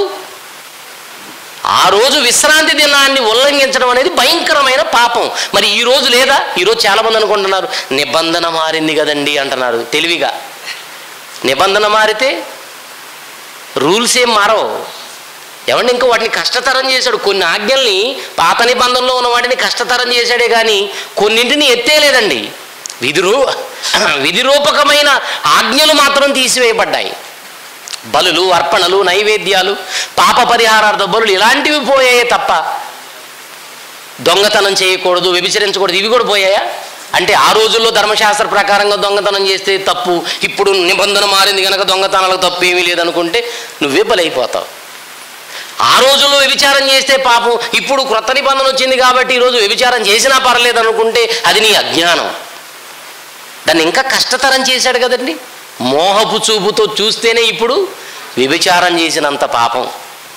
ఆ రోజు విశ్రాంతి దినాన్ని ఉల్లంఘించడం అనేది భయంకరమైన పాపం మరి ఈ రోజు లేదా ఈరోజు చాలామంది అనుకుంటున్నారు నిబంధన మారింది కదండి అంటున్నారు తెలివిగా నిబంధన మారితే రూల్స్ ఏం మారవు ఏమండి ఇంకా వాటిని కష్టతరం చేశాడు కొన్ని ఆజ్ఞల్ని పాత నిబంధనలో ఉన్న వాటిని కష్టతరం చేశాడే కానీ కొన్నింటిని ఎత్తేలేదండి విధిరూ విధిరూపకమైన ఆజ్ఞలు మాత్రం తీసివేయబడ్డాయి బలులు అర్పణలు నైవేద్యాలు పాప పరిహారార్థ బలులు ఇలాంటివి పోయాయే తప్ప దొంగతనం చేయకూడదు వ్యభిచరించకూడదు ఇవి కూడా పోయాయా అంటే ఆ రోజుల్లో ధర్మశాస్త్ర ప్రకారంగా దొంగతనం చేస్తే తప్పు ఇప్పుడు నిబంధన మారింది కనుక దొంగతనాలకు తప్పు ఏమీ లేదనుకుంటే నువ్వే బలైపోతావు ఆ రోజుల్లో వ్యభిచారం చేస్తే పాపం ఇప్పుడు క్రొత్త నిబంధన వచ్చింది కాబట్టి ఈరోజు వ్యభిచారం చేసినా పర్లేదు అనుకుంటే అది నీ అజ్ఞానం దాన్ని ఇంకా కష్టతరం చేశాడు కదండి మోహపు చూపుతో చూస్తేనే ఇప్పుడు వ్యభిచారం చేసినంత పాపం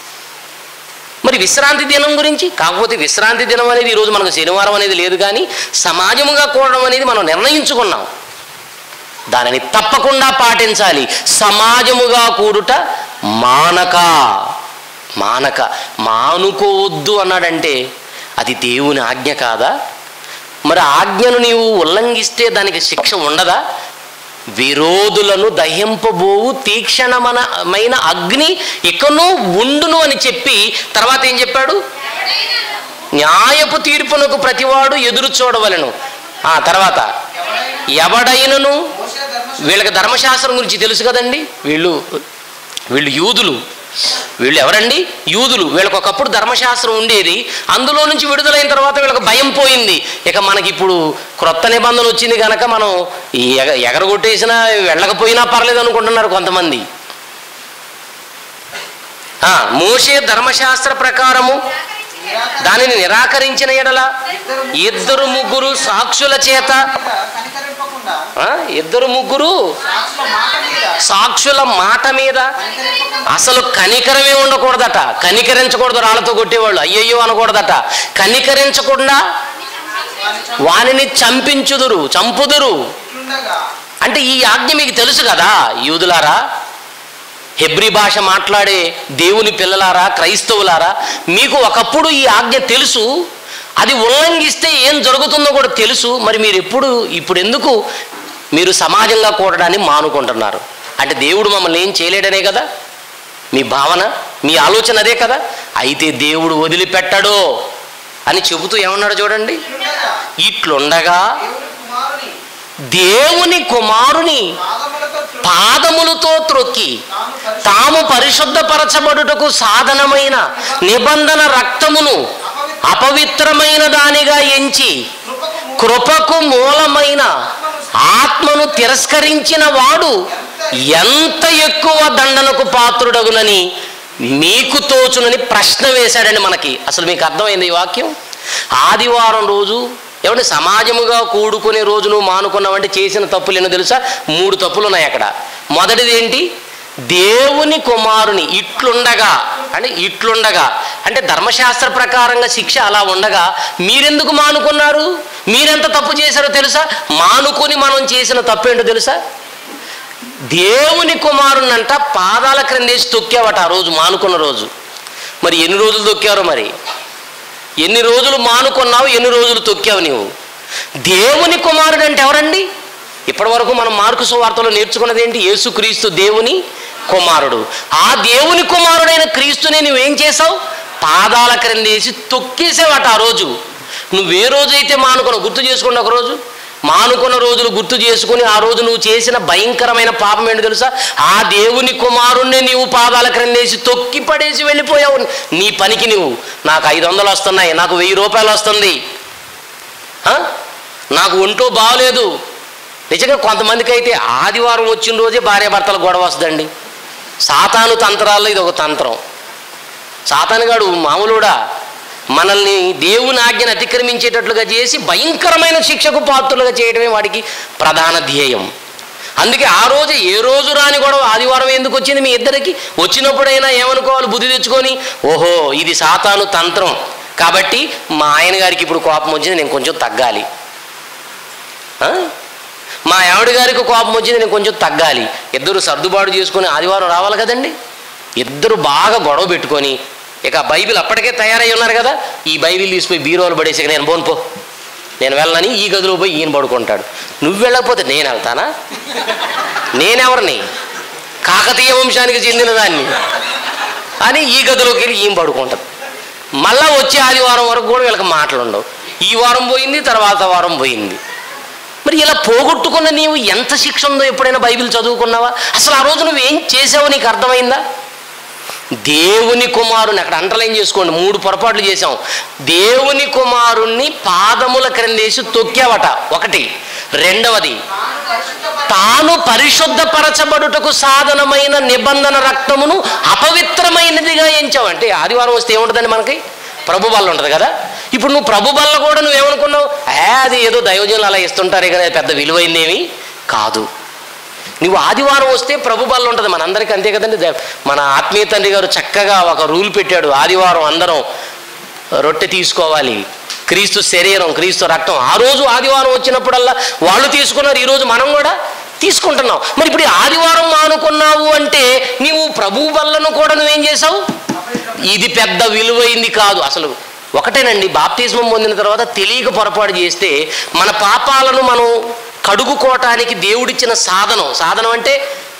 మరి విశ్రాంతి దినం గురించి కాకపోతే విశ్రాంతి దినం అనేది ఈరోజు మనకు శనివారం అనేది లేదు కానీ సమాజముగా కూడడం అనేది మనం నిర్ణయించుకున్నాం దానిని తప్పకుండా పాటించాలి సమాజముగా కూడుట మానక మానక మానుకోవద్దు అన్నాడంటే అది దేవుని ఆజ్ఞ కాదా మరి ఆజ్ఞను నీవు ఉల్లంఘిస్తే దానికి శిక్ష ఉండదా విరోధులను దహింపబోవు తీక్షణమైన అగ్ని ఇకను ఉండును అని చెప్పి తర్వాత ఏం చెప్పాడు న్యాయపు తీర్పునకు ప్రతివాడు ఎదురు చూడవలను ఆ తర్వాత ఎవడైనను మోసే ధర్మ వీళ్ళకి ధర్మశాస్త్రం గురించి తెలుసు కదండి వీళ్ళు వీళ్ళు యూదులు వీళ్ళు ఎవరండి యూదులు వీళ్ళకి ఒకప్పుడు ధర్మశాస్త్రం ఉండేది అందులో నుంచి విడుదలైన తర్వాత వీళ్ళకి భయం పోయింది ఇక మనకి ఇప్పుడు క్రొత్త నిబంధన వచ్చింది కనుక మనం ఎగ ఎగరగొట్టేసినా వెళ్ళకపోయినా పర్లేదు అనుకుంటున్నారు కొంతమంది ఆ, మోషే ధర్మశాస్త్ర ప్రకారము దానిని నిరాకరించిన ఎడల ఇద్దరు ముగ్గురు సాక్షుల చేత మీద కనికరింపకుండా ఆ, ఇద్దరు ముగ్గురు సాక్షుల మాట మీద సాక్షుల మాట మీద కనికరింపకుండా అసలు కనికరమే ఉండకూడదట కనికరించకూడదు రాళ్ళతో కొట్టేవాళ్ళు అయ్యయ్యో అనకూడదట కనికరించకుండా వారి వానిని చంపించుదురు చంపుదురు చుట్టుండగా అంటే ఈ ఆజ్ఞ మీకు తెలుసు కదా యూదులారా హెబ్రి భాష మాట్లాడే దేవుని పిల్లలారా క్రైస్తవులారా మీకు ఒకప్పుడు ఈ ఆజ్ఞ తెలుసు అది ఉల్లంఘిస్తే ఏం జరుగుతుందో కూడా తెలుసు మరి మీరు ఎప్పుడు ఇప్పుడు ఎందుకు మీరు సమాజంగా కూడడాన్ని మానుకుంటున్నారు అంటే దేవుడు మమ్మల్ని ఏం చేయలేడనే కదా మీ భావన మీ ఆలోచన అదే కదా అయితే దేవుడు వదిలిపెట్టడో అని చెబుతూ ఏమన్నాడు చూడండి చుట్టుండగా ఇట్లుండగా దేవుని కుమారుని దేవుని కుమారుని పాదములతో త్రొక్కి పాదములతో త్రొక్కి తాను తాము పరిశుద్ధ పరిశుద్ధపరచబడుటకు సాధనమైన నిబంధన రక్తమును అపవిత్రమైన దానిగా ఎంచి కృపకు కృపకు మూలమైన ఆత్మను తిరస్కరించిన వాడు ఎంత ఎక్కువ దండనకు పాత్రుడగునని మీకు తోచునని ప్రశ్న వేశాడండి మనకి అసలు మీకు అర్థమైంది ఈ వాక్యం ఆదివారం రోజు ఏమంటే సమాజముగా కూడుకునే రోజు నువ్వు మానుకున్నావంటే చేసిన తప్పులు ఎన్నో తెలుసా మూడు తప్పులు ఉన్నాయి అక్కడ మొదటిది ఏంటి దేవుని కుమారుని ఇట్లుండగా అంటే ఇట్లుండగా అంటే ధర్మశాస్త్ర ప్రకారంగా శిక్ష అలా ఉండగా మీరెందుకు మానుకున్నారు మీరెంత తప్పు చేశారో తెలుసా మానుకొని మనం చేసిన తప్పు ఏంటో తెలుసా దేవుని కుమారునంట పాదాల క్రిందేసి తొక్కావట ఆ రోజు మానుకున్న రోజు మరి ఎన్ని రోజులు తొక్కారో మరి ఎన్ని రోజులు మానుకున్నావు ఎన్ని రోజులు తొక్కావు నీవు దేవుని కుమారుడు అంటే ఎవరండి ఇప్పటి వరకు మనం మార్కు సువార్తలో నేర్చుకున్నది ఏంటి యేసుక్రీస్తు దేవుని కుమారుడు ఆ దేవుని కుమారుడైన క్రీస్తుని నువ్వేం చేసావు పాదాల క్రిందేసి తొక్కేసావట ఆ రోజు నువ్వు ఏ రోజు అయితే మానుకున్నావు గుర్తు చేసుకోండి ఒక రోజు మానుకున్న రోజులు గుర్తు చేసుకుని ఆ రోజు నువ్వు చేసిన భయంకరమైన పాపం ఏంటి తెలుసా ఆ దేవుని కుమారుణ్ణి నీవు పాదాల క్రిందేసి తొక్కి పడేసి వెళ్ళిపోయావు నీ పనికి నువ్వు నాకు ఐదు వందలు వస్తున్నాయి నాకు వెయ్యి రూపాయలు వస్తుంది ఆ? నాకు ఒంటో బాగలేదు నిజంగా కొంతమందికి అయితే ఆదివారం వచ్చిన రోజే భార్యాభర్తల గొడవ వస్తుందండి సాతాను తంత్రాల్లో ఇది ఒక తంత్రం సాతానుగాడు మామూలుడా మనల్ని దేవుని ఆజ్ఞను అతిక్రమించేటట్లుగా చేసి భయంకరమైన శిక్షకు పాత్రలుగా చేయడమే వాడికి ప్రధాన ధ్యేయం అందుకే ఆ రోజు ఏ రోజు రాని గొడవ ఆదివారం ఎందుకు వచ్చింది మీ ఇద్దరికి వచ్చినప్పుడైనా ఏమనుకోవాలి బుద్ధి తెచ్చుకొని ఓహో ఇది సాతాను తంత్రం కాబట్టి మా ఆయన గారికి ఇప్పుడు కోపం వచ్చింది నేను కొంచెం తగ్గాలి ఆ? మా ఆవిడ గారికి కోపం వచ్చింది నేను కొంచెం తగ్గాలి ఇద్దరు సర్దుబాటు చేసుకొని ఆదివారం రావాలి కదండి ఇద్దరు బాగా గొడవ పెట్టుకొని ఇక బైబిల్ అప్పటికే తయారై ఉన్నారు కదా ఈ బైబిల్ తీసిపోయి బీరోలు పడేసి నేను పోను పో నేను వెళ్ళనని ఈ గదిలో పోయి ఈయన పడుకుంటాడు నువ్వు వెళ్ళకపోతే నేను వెళ్తానా నేనెవరిని కాకతీయ వంశానికి చెందిన దాన్ని అని ఈ గదిలోకి వెళ్ళి ఈయన పడుకుంటుంది మళ్ళా వచ్చే ఆదివారం వరకు కూడా వీళ్ళకి మాటలు ఉండవు ఈ వారం పోయింది తర్వాత వారం పోయింది మరి ఇలా పోగొట్టుకున్న నీవు ఎంత శిక్ష ఉందో ఎప్పుడైనా బైబిల్ చదువుకున్నావా అసలు ఆ రోజు నువ్వేం చేసావో నీకు అర్థమైందా దేవుని కుమారుని అక్కడ అంటర్లైన్ చేసుకోండి మూడు పొరపాట్లు చేశాం దేవుని కుమారుణ్ణి పాదముల క్రిందేసి తొక్కావట ఒకటి రెండవది తాను పరిశుద్ధపరచబడుటకు సాధనమైన నిబంధన రక్తమును అపవిత్రమైనదిగా ఎంచావు అంటే ఆదివారం వస్తే ఏముంటుందండి మనకి ప్రభు బల్ల ఉంటుంది కదా ఇప్పుడు నువ్వు ప్రభు బల్ల కూడా నువ్వేమనుకున్నావు ఏ అది ఏదో దైవజనులు అలా ఇస్తుంటారే కదా అది పెద్ద విలువైందేమి కాదు నువ్వు ఆదివారం వస్తే ప్రభు బల్ల ఉంటుంది మనందరికీ అంతే కదండి దే- మన ఆత్మీయ తండ్రి గారు చక్కగా ఒక రూల్ పెట్టాడు ఆదివారం అందరం రొట్టె తీసుకోవాలి క్రీస్తు శరీరం క్రీస్తు రక్తం ఆ రోజు ఆదివారం వచ్చినప్పుడల్లా వాళ్ళు తీసుకున్నారు ఈరోజు మనం కూడా తీసుకుంటున్నాం మరి ఇప్పుడు ఈ ఆదివారం మానుకున్నావు అంటే నీవు ప్రభు వల్లను కూడా నువ్వేం చేసావు ఇది పెద్ద విలువైంది కాదు అసలు ఒకటేనండి బాప్తిజమం పొందిన తర్వాత తెలియక పొరపాటు చేస్తే మన పాపాలను మనం కడుగుకోవటానికి దేవుడిచ్చిన సాధనం సాధనం అంటే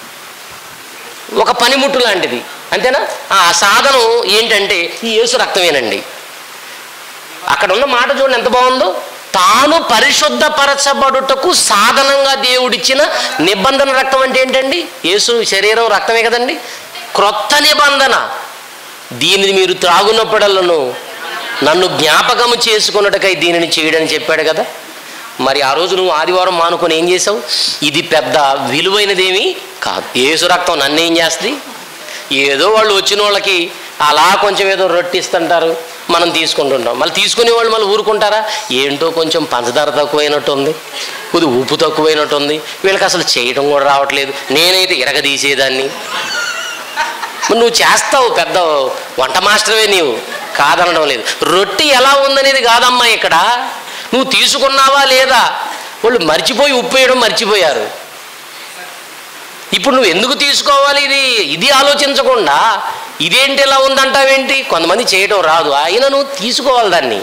ఒక పనిముట్టు లాంటిది అంతేనా ఆ సాధనం ఏంటంటే ఈ యేసు రక్తమేనండి అక్కడ ఉన్న మాట చూడండి ఎంత బాగుందో తాను పరిశుద్ధపరచబడుటకు సాధనంగా దేవుడిచ్చిన నిబంధన రక్తం అంటే ఏంటండి యేసు శరీరం రక్తమే కదండి క్రొత్త నిబంధన దీనిని మీరు త్రాగునప్పుడల్లను నన్ను జ్ఞాపకము చేసుకున్నట్టుకై దీనిని చేయడని చెప్పాడు కదా మరి ఆ రోజు నువ్వు ఆదివారం మానుకొని ఏం చేసావు ఇది పెద్ద విలువైనదేమీ కాదు ఏసు రక్తం నన్ను ఏం చేస్తుంది ఏదో వాళ్ళు వచ్చిన వాళ్ళకి అలా కొంచెం ఏదో రొట్టిస్తుంటారు మనం తీసుకుంటుంటాం మళ్ళీ తీసుకునే వాళ్ళు మళ్ళీ ఊరుకుంటారా ఏంటో కొంచెం పంచదార తక్కువైనట్టు ఉంది కొద్ది ఉప్పు తక్కువైనట్టు ఉంది వీళ్ళకి అసలు చేయడం కూడా రావట్లేదు నేనైతే ఇరగదీసేదాన్ని మరి నువ్వు చేస్తావు పెద్ద వంట మాస్టర్వే నీవు కాదనడం లేదు రొట్టె ఎలా ఉందనేది కాదమ్మా ఇక్కడ నువ్వు తీసుకున్నావా లేదా వాళ్ళు మర్చిపోయి ఉప్పు వేయడం మర్చిపోయారు ఇప్పుడు నువ్వు ఎందుకు తీసుకోవాలి ఇది ఇది ఆలోచించకుండా ఇదేంటి ఇలా ఉందంటావేంటి కొంతమంది చేయడం రాదు అయినా నువ్వు తీసుకోవాలి దాన్ని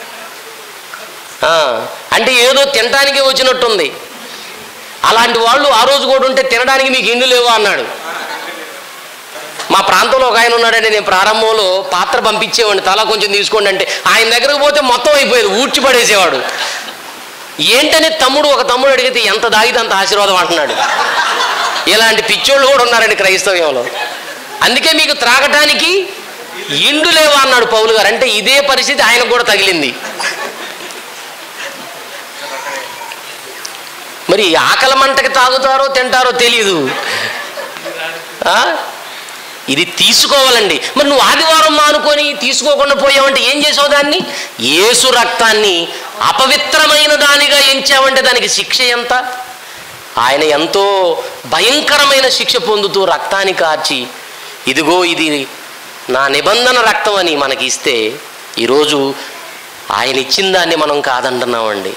ఆ, అంటే ఏదో తినడానికి వచ్చినట్టుంది అలాంటి వాళ్ళు ఆ రోజు కూడా ఉంటే తినడానికి మీకు ఇల్లు లేవా అన్నాడు మా ప్రాంతంలో ఒక ఆయన ఉన్నాడండి నేను ప్రారంభంలో పాత్ర పంపించేవాడిని తలా కొంచెం తీసుకోండి అంటే ఆయన దగ్గరకు పోతే మొత్తం అయిపోయేది ఊడ్చి పడేసేవాడు ఏంటని తమ్ముడు ఒక తమ్ముడు అడిగితే ఎంత దాగితే అంత ఆశీర్వాదం అంటున్నాడు ఇలాంటి పిచ్చోళ్ళు కూడా ఉన్నారండి క్రైస్తవ్యంలో అందుకే మీకు త్రాగటానికి ఇండు లేవా అన్నాడు పౌలు గారు అంటే ఇదే పరిస్థితి ఆయనకు కూడా తగిలింది మరి ఆకలి మంటకి తాగుతారో తింటారో తెలియదు ఆ? ఇది తీసుకోవాలండి మరి నువ్వు ఆదివారం మానుకొని తీసుకోకుండా పోయావంటే ఏం చేసావు దాన్ని ఏసు రక్తాన్ని అపవిత్రమైన దానిగా ఎంచావంటే దానికి శిక్ష ఎంత ఆయన ఎంతో భయంకరమైన శిక్ష పొందుతూ రక్తాన్ని కార్చి ఇదిగో ఇది నా నిబంధన రక్తం అని మనకి ఇస్తే ఈరోజు ఆయన ఇచ్చిన దాన్ని మనం కాదంటున్నామండి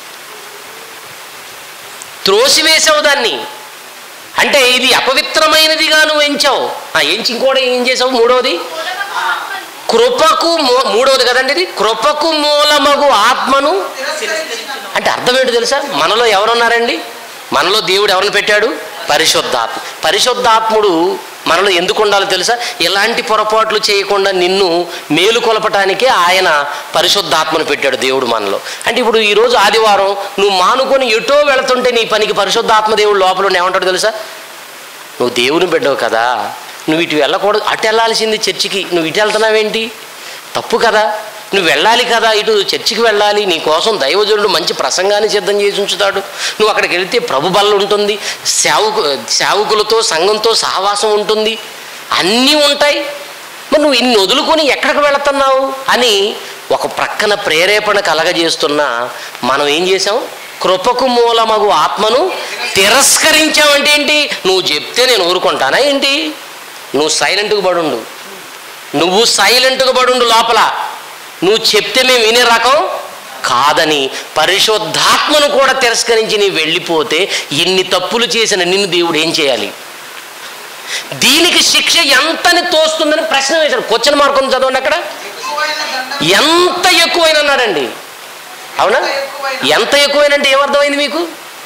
త్రోసివేసావు దాన్ని అంటే ఇది అపవిత్రమైనదిగా నువ్వు ఎంచావు ఆ ఎంచి ఇంకోటి ఏం చేసావు మూడవది మూలమగు ఆత్మను కృపకు మూ- మూడవది కదండి ఇది కృపకు మూలమగు ఆత్మను తిరస్కరించిన అంటే అర్థం ఏంటో తెలుసా మనలో ఎవరున్నారండి మనలో దేవుడు ఎవరిని పెట్టాడు పరిశుద్ధాత్మ పరిశుద్ధాత్ముడు మనలో ఎందుకు ఉండాలో తెలుసా ఎలాంటి పొరపాట్లు చేయకుండా నిన్ను మేలు కొలపటానికే ఆయన పరిశుద్ధాత్మను పెట్టాడు దేవుడు మనలో అంటే ఇప్పుడు ఈరోజు ఆదివారం నువ్వు మానుకొని ఎటో వెళుతుంటే నీ పనికి పరిశుద్ధాత్మ దేవుడు లోపల ఉండి ఏమంటాడు తెలుసా నువ్వు దేవుని బిడ్డవు కదా నువ్వు ఇటు వెళ్ళకూడదు అటు వెళ్ళాల్సింది చర్చికి నువ్వు ఇటు వెళ్తున్నావేంటి తప్పు కదా నువ్వు వెళ్ళాలి కదా ఇటు చర్చికి వెళ్ళాలి నీ కోసం దైవజనుడు మంచి ప్రసంగాన్ని సిద్ధం చేసి ఉంచుతాడు నువ్వు అక్కడికి వెళ్తే ప్రభు బల్ల ఉంటుంది సేవకు సేవకులతో సంఘంతో సహవాసం ఉంటుంది అన్నీ ఉంటాయి మరి నువ్వు ఇన్ని వదులుకొని ఎక్కడికి వెళుతున్నావు అని ఒక ప్రక్కన ప్రేరేపణ కలగజేస్తున్నా మనం ఏం చేసాం కృపకు మూలమగు ఆత్మను తిరస్కరించావంటే ఏంటి నువ్వు చెప్తే నేను ఊరుకుంటానా ఏంటి నువ్వు సైలెంట్గా పడుండు నువ్వు సైలెంట్గా పడుండు లోపల నువ్వు చెప్తే మేము వినే రకం కాదని పరిశుద్ధాత్మను కూడా తిరస్కరించి నీ వెళ్ళిపోతే ఇన్ని తప్పులు చేసిన నిన్ను దేవుడు ఏం చేయాలి దీనికి శిక్ష ఎంతని తోస్తుందని ప్రశ్న వేశాడు క్వశ్చన్ మార్క్ ఉంది చదవండి అక్కడ ఎక్కువైన దండ ఎంత ఎక్కువైన అన్నాడండి అవునా ఎంత ఎక్కువైనంటే ఏమర్థమైంది మీకు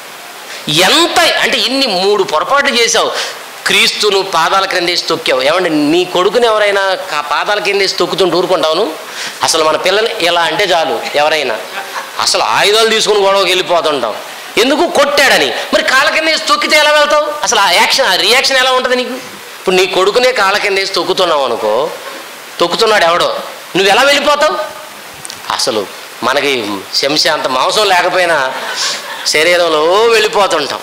ఎంత అంటే ఇన్ని మూడు పొరపాట్లు చేశావు క్రీస్తును పాదాల క్రింద వేసి తొక్కావు ఏమంటే నీ కొడుకుని ఎవరైనా కా- పాదాల కింద వేసి తొక్కుతుంటూ ఊరుకుంటావును అసలు మన పిల్లల్ని ఇలా అంటే చాలు ఎవరైనా అసలు ఆయుధాలు తీసుకుని గొడవకి వెళ్ళిపోతుంటాం ఎందుకు కొట్టాడని మరి కాళ్ళ కింద వేసి తొక్కితే ఎలా వెళ్తావు అసలు ఆ యాక్షన్ ఆ రియాక్షన్ ఎలా ఉంటుంది నీకు ఇప్పుడు నీ కొడుకునే కాళ్ళ కింద వేసి తొక్కుతున్నావు అనుకో తొక్కుతున్నాడు ఎవడో నువ్వు ఎలా వెళ్ళిపోతావు అసలు మనకి శంశ అంత మాంసం లేకపోయినా శరీరంలో వెళ్ళిపోతుంటాం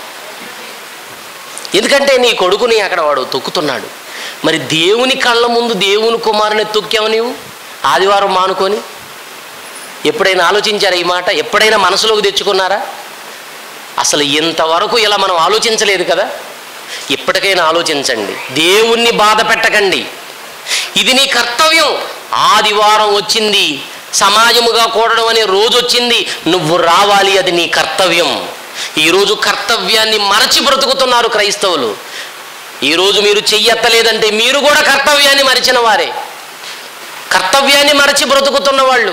ఎందుకంటే నీ కొడుకుని అక్కడ వాడు తొక్కుతున్నాడు మరి దేవుని కళ్ళ ముందు దేవుని కుమారుని తొక్కావు నీవు ఆదివారం మానుకొని ఎప్పుడైనా ఆలోచించారా ఈ మాట ఎప్పుడైనా మనసులోకి తెచ్చుకున్నారా అసలు ఇంతవరకు ఇలా మనం ఆలోచించలేదు కదా ఇప్పటికైనా ఆలోచించండి దేవుణ్ణి బాధ పెట్టకండి ఇది నీ కర్తవ్యం ఆదివారం వచ్చింది సమాజముగా కూడడం అనే రోజు వచ్చింది నువ్వు రావాలి అది నీ కర్తవ్యం ఈరోజు కర్తవ్యాన్ని మరచి బ్రతుకుతున్నారు క్రైస్తవులు ఈరోజు మీరు చెయ్యెత్తలేదంటే మీరు కూడా కర్తవ్యాన్ని మరిచిన వారే కర్తవ్యాన్ని మరచి బ్రతుకుతున్న వాళ్ళు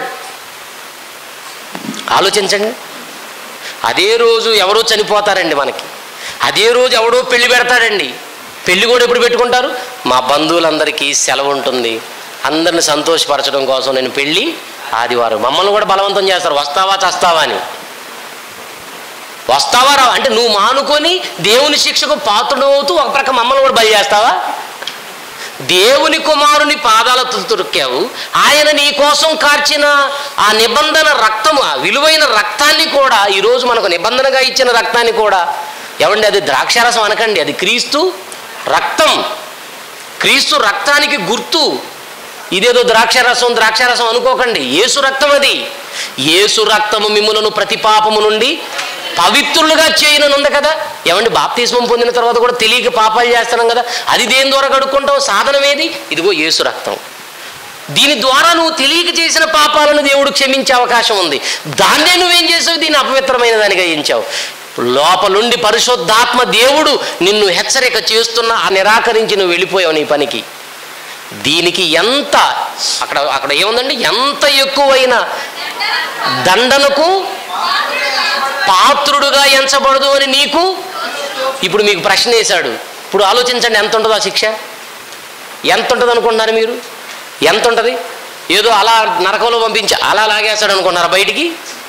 ఆలోచించండి అదే రోజు ఎవరో చనిపోతారండి మనకి అదే రోజు ఎవడో పెళ్లి పెడతాడండి పెళ్లి కూడా ఎప్పుడు పెట్టుకుంటారు మా బంధువులందరికీ సెలవు ఉంటుంది అందరిని సంతోషపరచడం కోసం నేను పెళ్ళి ఆదివారం మమ్మల్ని కూడా బలవంతం చేస్తారు వస్తావా చస్తావా అని వస్తావా రా అంటే నువ్వు మానుకొని దేవుని శిక్షకు పాత్రుడు అవుతూ ఒక ప్రక్క మమ్మల్ని కూడా బలి చేస్తావా దేవుని కుమారుని పాదాలతో తొక్కావు ఆయన నీ కోసం కార్చిన ఆ నిబంధన రక్తము ఆ విలువైన రక్తాన్ని కూడా ఈరోజు మనకు నిబంధనగా ఇచ్చిన రక్తాన్ని కూడా ఏమండి అది ద్రాక్షారసం అనకండి అది క్రీస్తు రక్తం క్రీస్తు రక్తానికి గుర్తు ఇదేదో ద్రాక్షారసం ద్రాక్షారసం అనుకోకండి ఏసు రక్తం అది ఏసు రక్తము మిమ్ములను ప్రతి పాపము నుండి పవిత్రులుగా చేయనుంది కదా ఏమండి బాప్తిస్మం పొందిన తర్వాత కూడా తెలియక పాపాలు చేస్తున్నాం కదా అది దేని ద్వారా కడుక్కుంటావు సాధనం ఏది ఇదిగో ఏసు రక్తం దీని ద్వారా నువ్వు తెలియక చేసిన పాపాలను దేవుడు క్షమించే అవకాశం ఉంది దాన్నే నువ్వేం చేసావు దీన్ని అపవిత్రమైన దానిగా ఎంచావు లోపలుండి పరిశుద్ధాత్మ దేవుడు నిన్ను హెచ్చరిక చేస్తున్నా ఆ నిరాకరించి నువ్వు వెళ్ళిపోయావు నీ పనికి దీనికి ఎంత అక్కడ అక్కడ ఏముందండి ఎంత ఎక్కువైన దండనకు పాత్రుడుగా ఎంచబడదు అని నీకు ఇప్పుడు మీకు ప్రశ్న వేశాడు ఇప్పుడు ఆలోచించండి ఎంత ఉంటుందో ఆ శిక్ష ఎంత ఉంటుంది అనుకుంటున్నారు మీరు ఎంత ఉంటుంది ఏదో అలా నరకంలో పంపించి అలా లాగేస్తాడు అనుకున్నారా బయటికి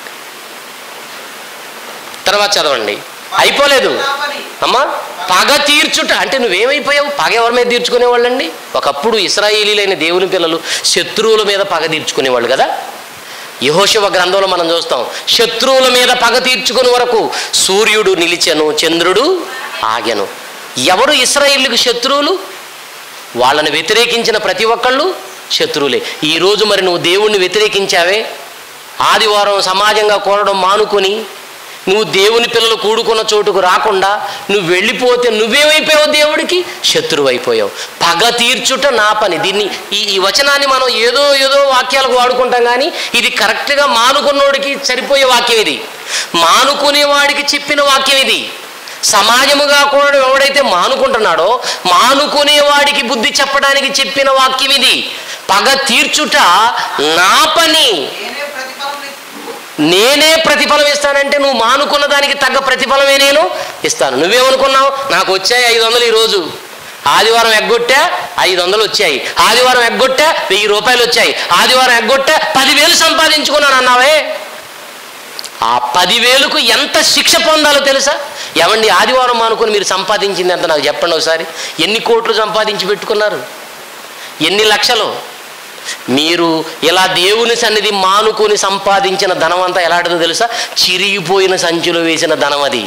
తర్వాత చదవండి అయిపోలేదు అమ్మా పగ తీర్చుట అంటే నువ్వేమైపోయావు పగ ఎవరి మీద తీర్చుకునేవాళ్ళండి ఒకప్పుడు ఇస్రాయేలీలైన దేవుని పిల్లలు శత్రువుల మీద పగ తీర్చుకునేవాళ్ళు కదా యహోశివ గ్రంథంలో మనం చూస్తాం శత్రువుల మీద పగ తీర్చుకునే వరకు సూర్యుడు నిలిచెను చంద్రుడు ఆగెను ఎవరు ఇస్రాయిల్కి శత్రువులు వాళ్ళని వ్యతిరేకించిన ప్రతి ఒక్కళ్ళు శత్రువులే ఈరోజు మరి నువ్వు దేవుణ్ణి వ్యతిరేకించావే ఆదివారం సమాజంగా కోరడం మానుకొని నువ్వు దేవుని పిల్లలు కూడుకున్న చోటుకు రాకుండా నువ్వు వెళ్ళిపోతే నువ్వేమైపోయావు దేవుడికి శత్రువు అయిపోయావు పగ తీర్చుట నా పని దీన్ని ఈ ఈ వచనాన్ని మనం ఏదో ఏదో వాక్యాలకు వాడుకుంటాం కానీ ఇది కరెక్ట్గా మానుకున్నోడికి సరిపోయే వాక్యం ఇది మానుకునేవాడికి చెప్పిన వాక్యం ఇది సమాజముగా కూడా ఎవడైతే మానుకుంటున్నాడో మానుకునేవాడికి బుద్ధి చెప్పడానికి చెప్పిన వాక్యం ఇది పగ తీర్చుట నా పని నేనే ప్రతిఫలం నీకు నేనే ప్రతిఫలం ఇస్తానంటే నువ్వు మానుకున్న దానికి తగ్గ ప్రతిఫలమే నేను ఇస్తాను నువ్వేమనుకున్నావు నాకు వచ్చాయి ఐదు వందలు ఈరోజు ఆదివారం ఎగ్గొట్టా ఐదు వందలు వచ్చాయి ఆదివారం ఎగ్గొట్టా వెయ్యి రూపాయలు వచ్చాయి ఆదివారం ఎగ్గొట్టా పదివేలు సంపాదించుకున్నాను అన్నావే ఆ పదివేలకు ఎంత శిక్ష పొందాలో తెలుసా ఏమండి ఆదివారం మానుకొని మీరు సంపాదించింది ఎంత నాకు చెప్పండి ఒకసారి ఎన్ని కోట్లు సంపాదించి పెట్టుకున్నారు ఎన్ని లక్షలు మీరు ఇలా దేవుని సన్నిధి మానుకొని సంపాదించిన ధనం అంతా ఎలాంటిదో తెలుసా చిరిగిపోయిన సంచిలో వేసిన ధనం అది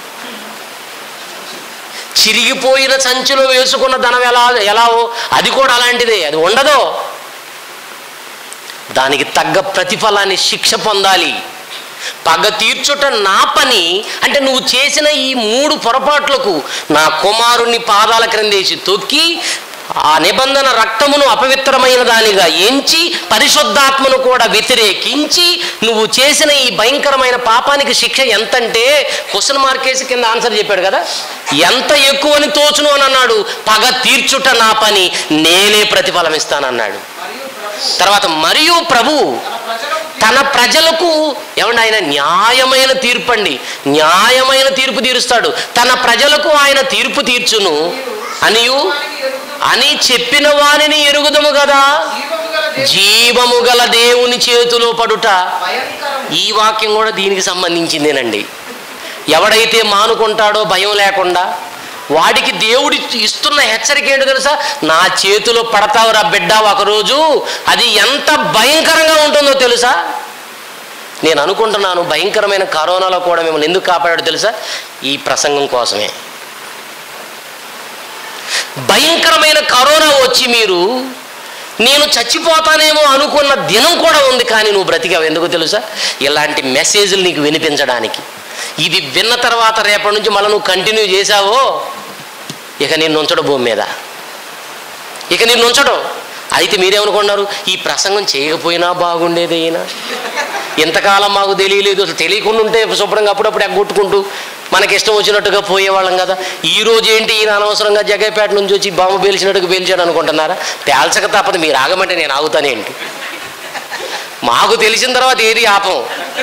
చిరిగిపోయిన సంచిలో వేసుకున్న ధనం ఎలా ఎలావో అది కూడా అలాంటిదే అది ఉండదో దానికి తగ్గ ప్రతిఫలాన్ని శిక్ష పొందాలి పగ తీర్చుట నా పని అంటే నువ్వు చేసిన ఈ మూడు పొరపాట్లకు నా కుమారుణ్ణి పాదాల క్రిందేసి తొక్కి ఆ నిబంధన రక్తమును అపవిత్రమైన దానిగా ఎంచి పరిశుద్ధాత్మను కూడా వ్యతిరేకించి నువ్వు చేసిన ఈ భయంకరమైన పాపానికి శిక్ష ఎంతంటే క్వశ్చన్ మార్కేసి కింద ఆన్సర్ చెప్పాడు కదా ఎంత ఎక్కువని తోచును అని అన్నాడు పగ తీర్చుట నా పని నేనే ప్రతిఫలం ఇస్తానన్నాడు మరియు ప్రభు తర్వాత మరియు ప్రభువు తన ప్రజలకు తన ప్రజలకు ఏమండి ఆయన న్యాయమైన తీర్పు అండి న్యాయమైన తీర్పు తీరుస్తాడు తన ప్రజలకు ఆయన తీర్పు తీర్చును అనియు వానికి ఎరుగుదుము. అని చెప్పిన వానిని ఎరుగుదము కదా జీవము గల దేవుని జీవము గల దేవుని చేతిలో పడుట భయంకరము ఈ వాక్యం కూడా దీనికి సంబంధించిందేనండి ఎవడైతే మానుకుంటాడో భయం లేకుండా వాడికి దేవుడి ఇస్తున్న హెచ్చరిక ఏంటో తెలుసా నా చేతిలో పడతావురా బిడ్డ ఒకరోజు అది ఎంత భయంకరంగా ఉంటుందో తెలుసా నేను అనుకుంటున్నాను భయంకరమైన కరోనాలో కూడా మిమ్మల్ని ఎందుకు కాపాడాడు తెలుసా ఈ ప్రసంగం కోసమే భయంకరమైన కరోనా వచ్చి మీరు నేను చచ్చిపోతానేమో అనుకున్న దినం కూడా ఉంది కానీ నువ్వు బ్రతికావు ఎందుకు తెలుసా ఇలాంటి మెసేజ్లు నీకు వినిపించడానికి ఇది విన్న తర్వాత రేపటి నుంచి మళ్ళీ నువ్వు కంటిన్యూ చేశావో ఇక నేను ఉంచడు భూమి మీద ఇక నేను ఉంచడు అయితే మీరేమనుకున్నారు ఈ ప్రసంగం చేయకపోయినా బాగుండేది అయినా ఇంతకాలం మాకు తెలియలేదు అసలు తెలియకుండా ఉంటే శుభ్రంగా అప్పుడప్పుడు ఎగ్గొట్టుకుంటూ మనకి ఇష్టం వచ్చినట్టుగా పోయేవాళ్ళం కదా ఈ రోజు ఏంటి ఈయన అనవసరంగా జగైపేట నుంచి వచ్చి బాంబు పేల్చినట్టుగా పేల్చాడు అనుకుంటున్నారా పేల్చక తప్పదు మీరు ఆగమంటే నేను ఆగుతానేంటి మాకు తెలిసిన తర్వాత ఏది ఆపం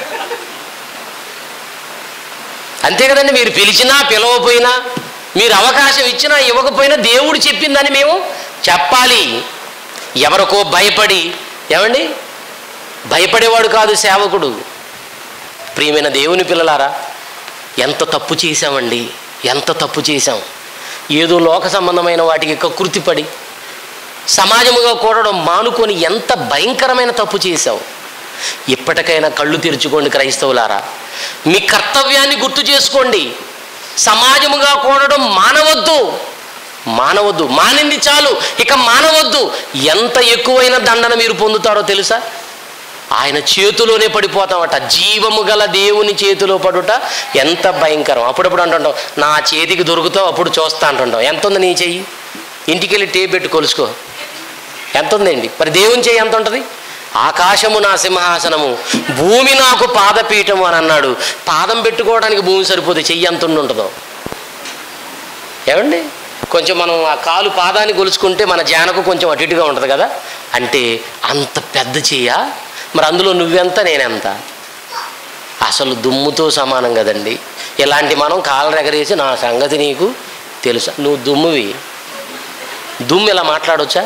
అంతే కదండి మీరు పిలిచినా పిలవపోయినా మీరు అవకాశం ఇచ్చినా ఇవ్వకపోయినా దేవుడు చెప్పిందని మేము చెప్పాలి ఎవరికో భయపడి ఏమండి భయపడేవాడు కాదు సేవకుడు ప్రియమైన దేవుని పిల్లలారా ఎంత తప్పు చేశామండి ఎంత తప్పు చేశాం ఏదో లోక సంబంధమైన వాటికి కకృతిపడి సమాజముగా కూడడం మానుకొని ఎంత భయంకరమైన తప్పు చేశావు ఇప్పటికైనా కళ్ళు తెరుచుకోండి క్రైస్తవులారా మీ కర్తవ్యాన్ని గుర్తు చేసుకోండి సమాజముగా కూడడం మానవద్దు మానవద్దు మానింది చాలు ఇక మానవద్దు ఎంత ఎక్కువైన దండన మీరు పొందుతారో తెలుసా ఆయన చేతిలోనే పడిపోతామట జీవము గల దేవుని చేతిలో పడుట ఎంత భయంకరం అప్పుడప్పుడు అంటుంటాం నా చేతికి దొరుకుతావు అప్పుడు చూస్తా అంటుంటాం ఎంత ఉంది నీ చెయ్యి ఇంటికి వెళ్ళి టేప్ పెట్టి కొలుసుకో ఎంత ఉందండి మరి దేవుని చెయ్యి ఎంత ఉంటుంది ఆకాశము నా సింహాసనము భూమి నాకు పాదపీఠము అని అన్నాడు పాదం పెట్టుకోవడానికి భూమి సరిపోతే చెయ్యి ఎంత ఉండి ఉంటుందో ఏమండి కొంచెం మనం ఆ కాలు పాదాన్ని గొలుచుకుంటే మన జానకు కొంచెం అటు ఇటుగా ఉంటుంది కదా అంటే అంత పెద్ద చెయ్య మరి అందులో నువ్వెంత నేనెంత అసలు దుమ్ముతో సమానం కదండి ఇలాంటి మనం కాలు రెగరేసి నా సంగతి నీకు తెలుసా నువ్వు దుమ్మువి దుమ్ము ఇలా మాట్లాడొచ్చా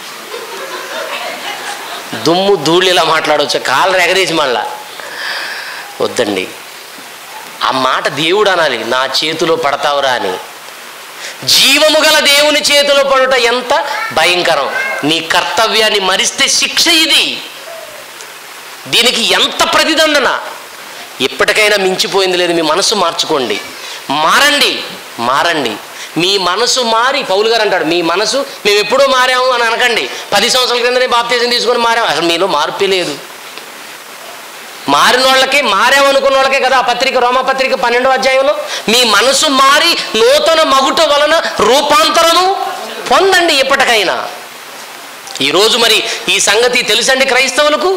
దుమ్ము ధూళి ఇలా మాట్లాడొచ్చా కాలు ఎగరేసి మళ్ళా వద్దండి ఆ మాట దేవుడు అనాలి నా చేతిలో పడతావురా అని జీవము గల దేవుని చేతిలో పడుట ఎంత భయంకరం నీ కర్తవ్యాన్ని మరిస్తే శిక్ష ఇది దీనికి ఎంత ప్రతిదండన ఎప్పటికైనా మించిపోయింది లేదు మీ మనసు మార్చుకోండి మారండి మారండి మీ మనసు మారి పౌలు గారు అంటాడు మీ మనసు మేము ఎప్పుడూ మారాము అని అనకండి పది సంవత్సరాల క్రిందనే బాప్తీసం తీసుకొని మారాము అసలు మీలో మార్పే లేదు మారిన వాళ్ళకి మారామనుకున్న వాళ్ళకే కదా ఆ పత్రిక రోమ పత్రిక పన్నెండో అధ్యాయంలో మీ మనసు మారి నూతన మగుట వలన రూపాంతరము పొందండి ఎప్పటికైనా ఈరోజు మరి ఈ సంగతి తెలుసండి క్రైస్తవులకు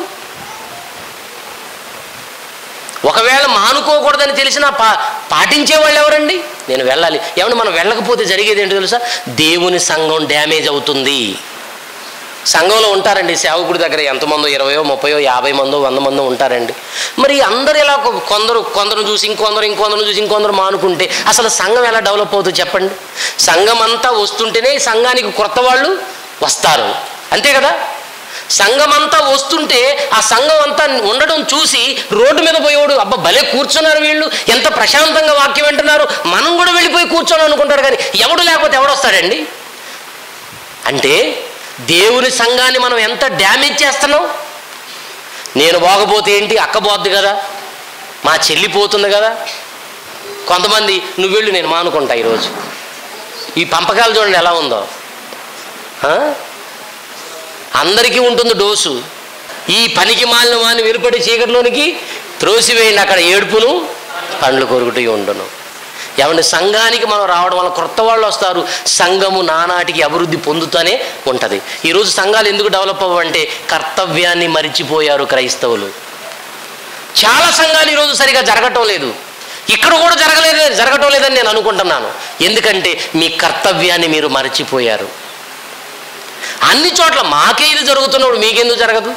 ఒకవేళ మానుకోకూడదని తెలిసినా పా పాటించే వాళ్ళు ఎవరండి నేను వెళ్ళాలి ఏమన్నా మనం వెళ్ళకపోతే జరిగేది ఏంటో తెలుసా దేవుని సంఘం డ్యామేజ్ అవుతుంది సంఘంలో ఉంటారండి సేవకుడి దగ్గర ఎంతమందో ఇరవయో ముప్పయో యాభై మందో వంద మందో ఉంటారండి మరి అందరు ఇలా కొ- కొందరు కొందరు చూసి ఇంకొందరు ఇంకొందరు చూసి ఇంకొందరు మానుకుంటే అసలు సంఘం ఎలా డెవలప్ అవుతుంది చెప్పండి సంఘం అంతా వస్తుంటేనే ఈ సంఘానికి కొత్త వాళ్ళు వస్తారు అంతే కదా సంఘం అంతా వస్తుంటే ఆ సంఘం అంతా ఉండడం చూసి రోడ్డు మీద పోయేవాడు అబ్బా భలే కూర్చున్నారు వీళ్ళు ఎంత ప్రశాంతంగా వాక్యం వింటున్నారు మనం కూడా వెళ్ళిపోయి కూర్చొని అనుకుంటారు కానీ ఎవడు లేకపోతే ఎవడొస్తాడండి అంటే దేవుని సంఘాన్ని మనం ఎంత డ్యామేజ్ చేస్తున్నాం నేను బాగపోతే ఏంటి అక్క పోద్ది కదా మా చెల్లి పోతుంది కదా కొంతమంది నువ్వు వెళ్ళు నేను మానుకుంటా ఈరోజు ఈ పంపకాలు చూడండి ఎలా ఉందో ఆ? అందరికీ ఉంటుంది డోసు ఈ పనికి మాలిన వాని వెలుపడి చీకటిలోనికి త్రోసివేయండి అక్కడ ఏడుపును పండ్లు కొరుకుతూ ఉండును ఏమంటే సంఘానికి మనం రావడం వల్ల కొత్త వాళ్ళు వస్తారు సంఘము నానాటికి అభివృద్ధి పొందుతూనే ఉంటుంది ఈరోజు సంఘాలు ఎందుకు డెవలప్ అవ్వంటే కర్తవ్యాన్ని మరిచిపోయారు క్రైస్తవులు చాలా సంఘాలు ఈరోజు సరిగా జరగటం లేదు ఇక్కడ కూడా జరగలేదు జరగటం లేదని నేను అనుకుంటున్నాను ఎందుకంటే మీ కర్తవ్యాన్ని మీరు మరచిపోయారు అన్ని చోట్ల మాకే ఇది జరుగుతున్నప్పుడు మీకెందుకు జరగదు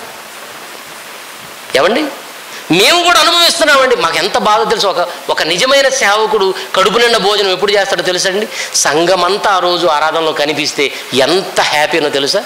ఏమండి మేము కూడా అనుభవిస్తున్నామండి మాకు ఎంత బాధ తెలుసు ఒక ఒక నిజమైన సేవకుడు కడుపు నిండా భోజనం ఎప్పుడు చేస్తాడో తెలుసండి సంఘమంతా ఆ రోజు ఆరాధనలో కనిపిస్తే ఎంత హ్యాపీనో తెలుసా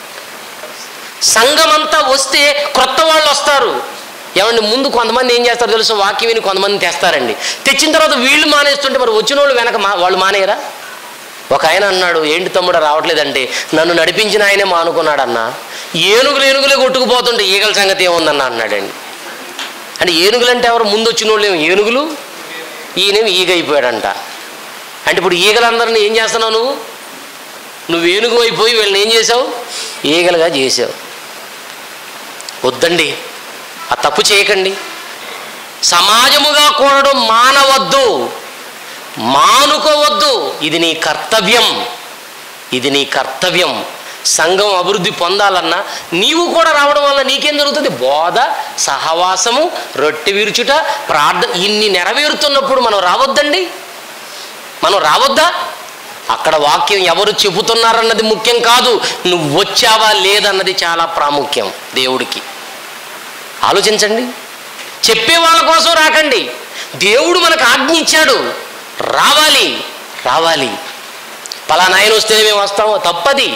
సంఘమంతా వస్తే కొత్త వాళ్ళు వస్తారు ఏమండి ముందు కొంతమంది ఏం చేస్తారో తెలుసు వాక్యం విని కొంతమంది తెస్తారండి తెచ్చిన తర్వాత వీళ్ళు మానేస్తుంటే మరి వచ్చిన వాళ్ళు వెనక మా వాళ్ళు మానేయరా ఒక ఆయన అన్నాడు ఏంటి తమ్ముడు రావట్లేదంటే నన్ను నడిపించిన ఆయనే మానుకున్నాడు అన్న ఏనుగులు ఏనుగులే కొట్టుకుపోతుంటే ఈగల సంగతి ఏముందన్న అన్నాడండి అంటే ఏనుగులు అంటే ఎవరు ముందు వచ్చిన వాళ్ళు ఏమో ఏనుగులు ఈయనేమి ఈగ అయిపోయాడంట అంటే ఇప్పుడు ఈగలందరినీ ఏం చేస్తున్నావు నువ్వు నువ్వు ఏనుగు అయిపోయి వీళ్ళని ఏం చేసావు ఈగలుగా చేసావు వద్దండి ఆ తప్పు చేయకండి సమాజముగా కూడడం మానవద్దు మానుకోవద్దు ఇది నీ కర్తవ్యం ఇది నీ కర్తవ్యం సంఘం అభివృద్ధి పొందాలన్నా నీవు కూడా రావడం వల్ల నీకేం జరుగుతుంది బోధ సహవాసము రొట్టె విరుచుట ప్రార్థన ఇన్ని నెరవేరుతున్నప్పుడు మనం రావద్దండి మనం రావద్దా అక్కడ వాక్యం ఎవరు చెబుతున్నారన్నది ముఖ్యం కాదు నువ్వు వచ్చావా లేదన్నది చాలా ప్రాముఖ్యం దేవుడికి ఆలోచించండి చెప్పే వాళ్ళ కోసం రాకండి దేవుడు మనకు ఆజ్ఞ ఇచ్చాడు రావాలి రావాలి పలానా ఆయన వస్తేనే మేము వస్తామో తప్పది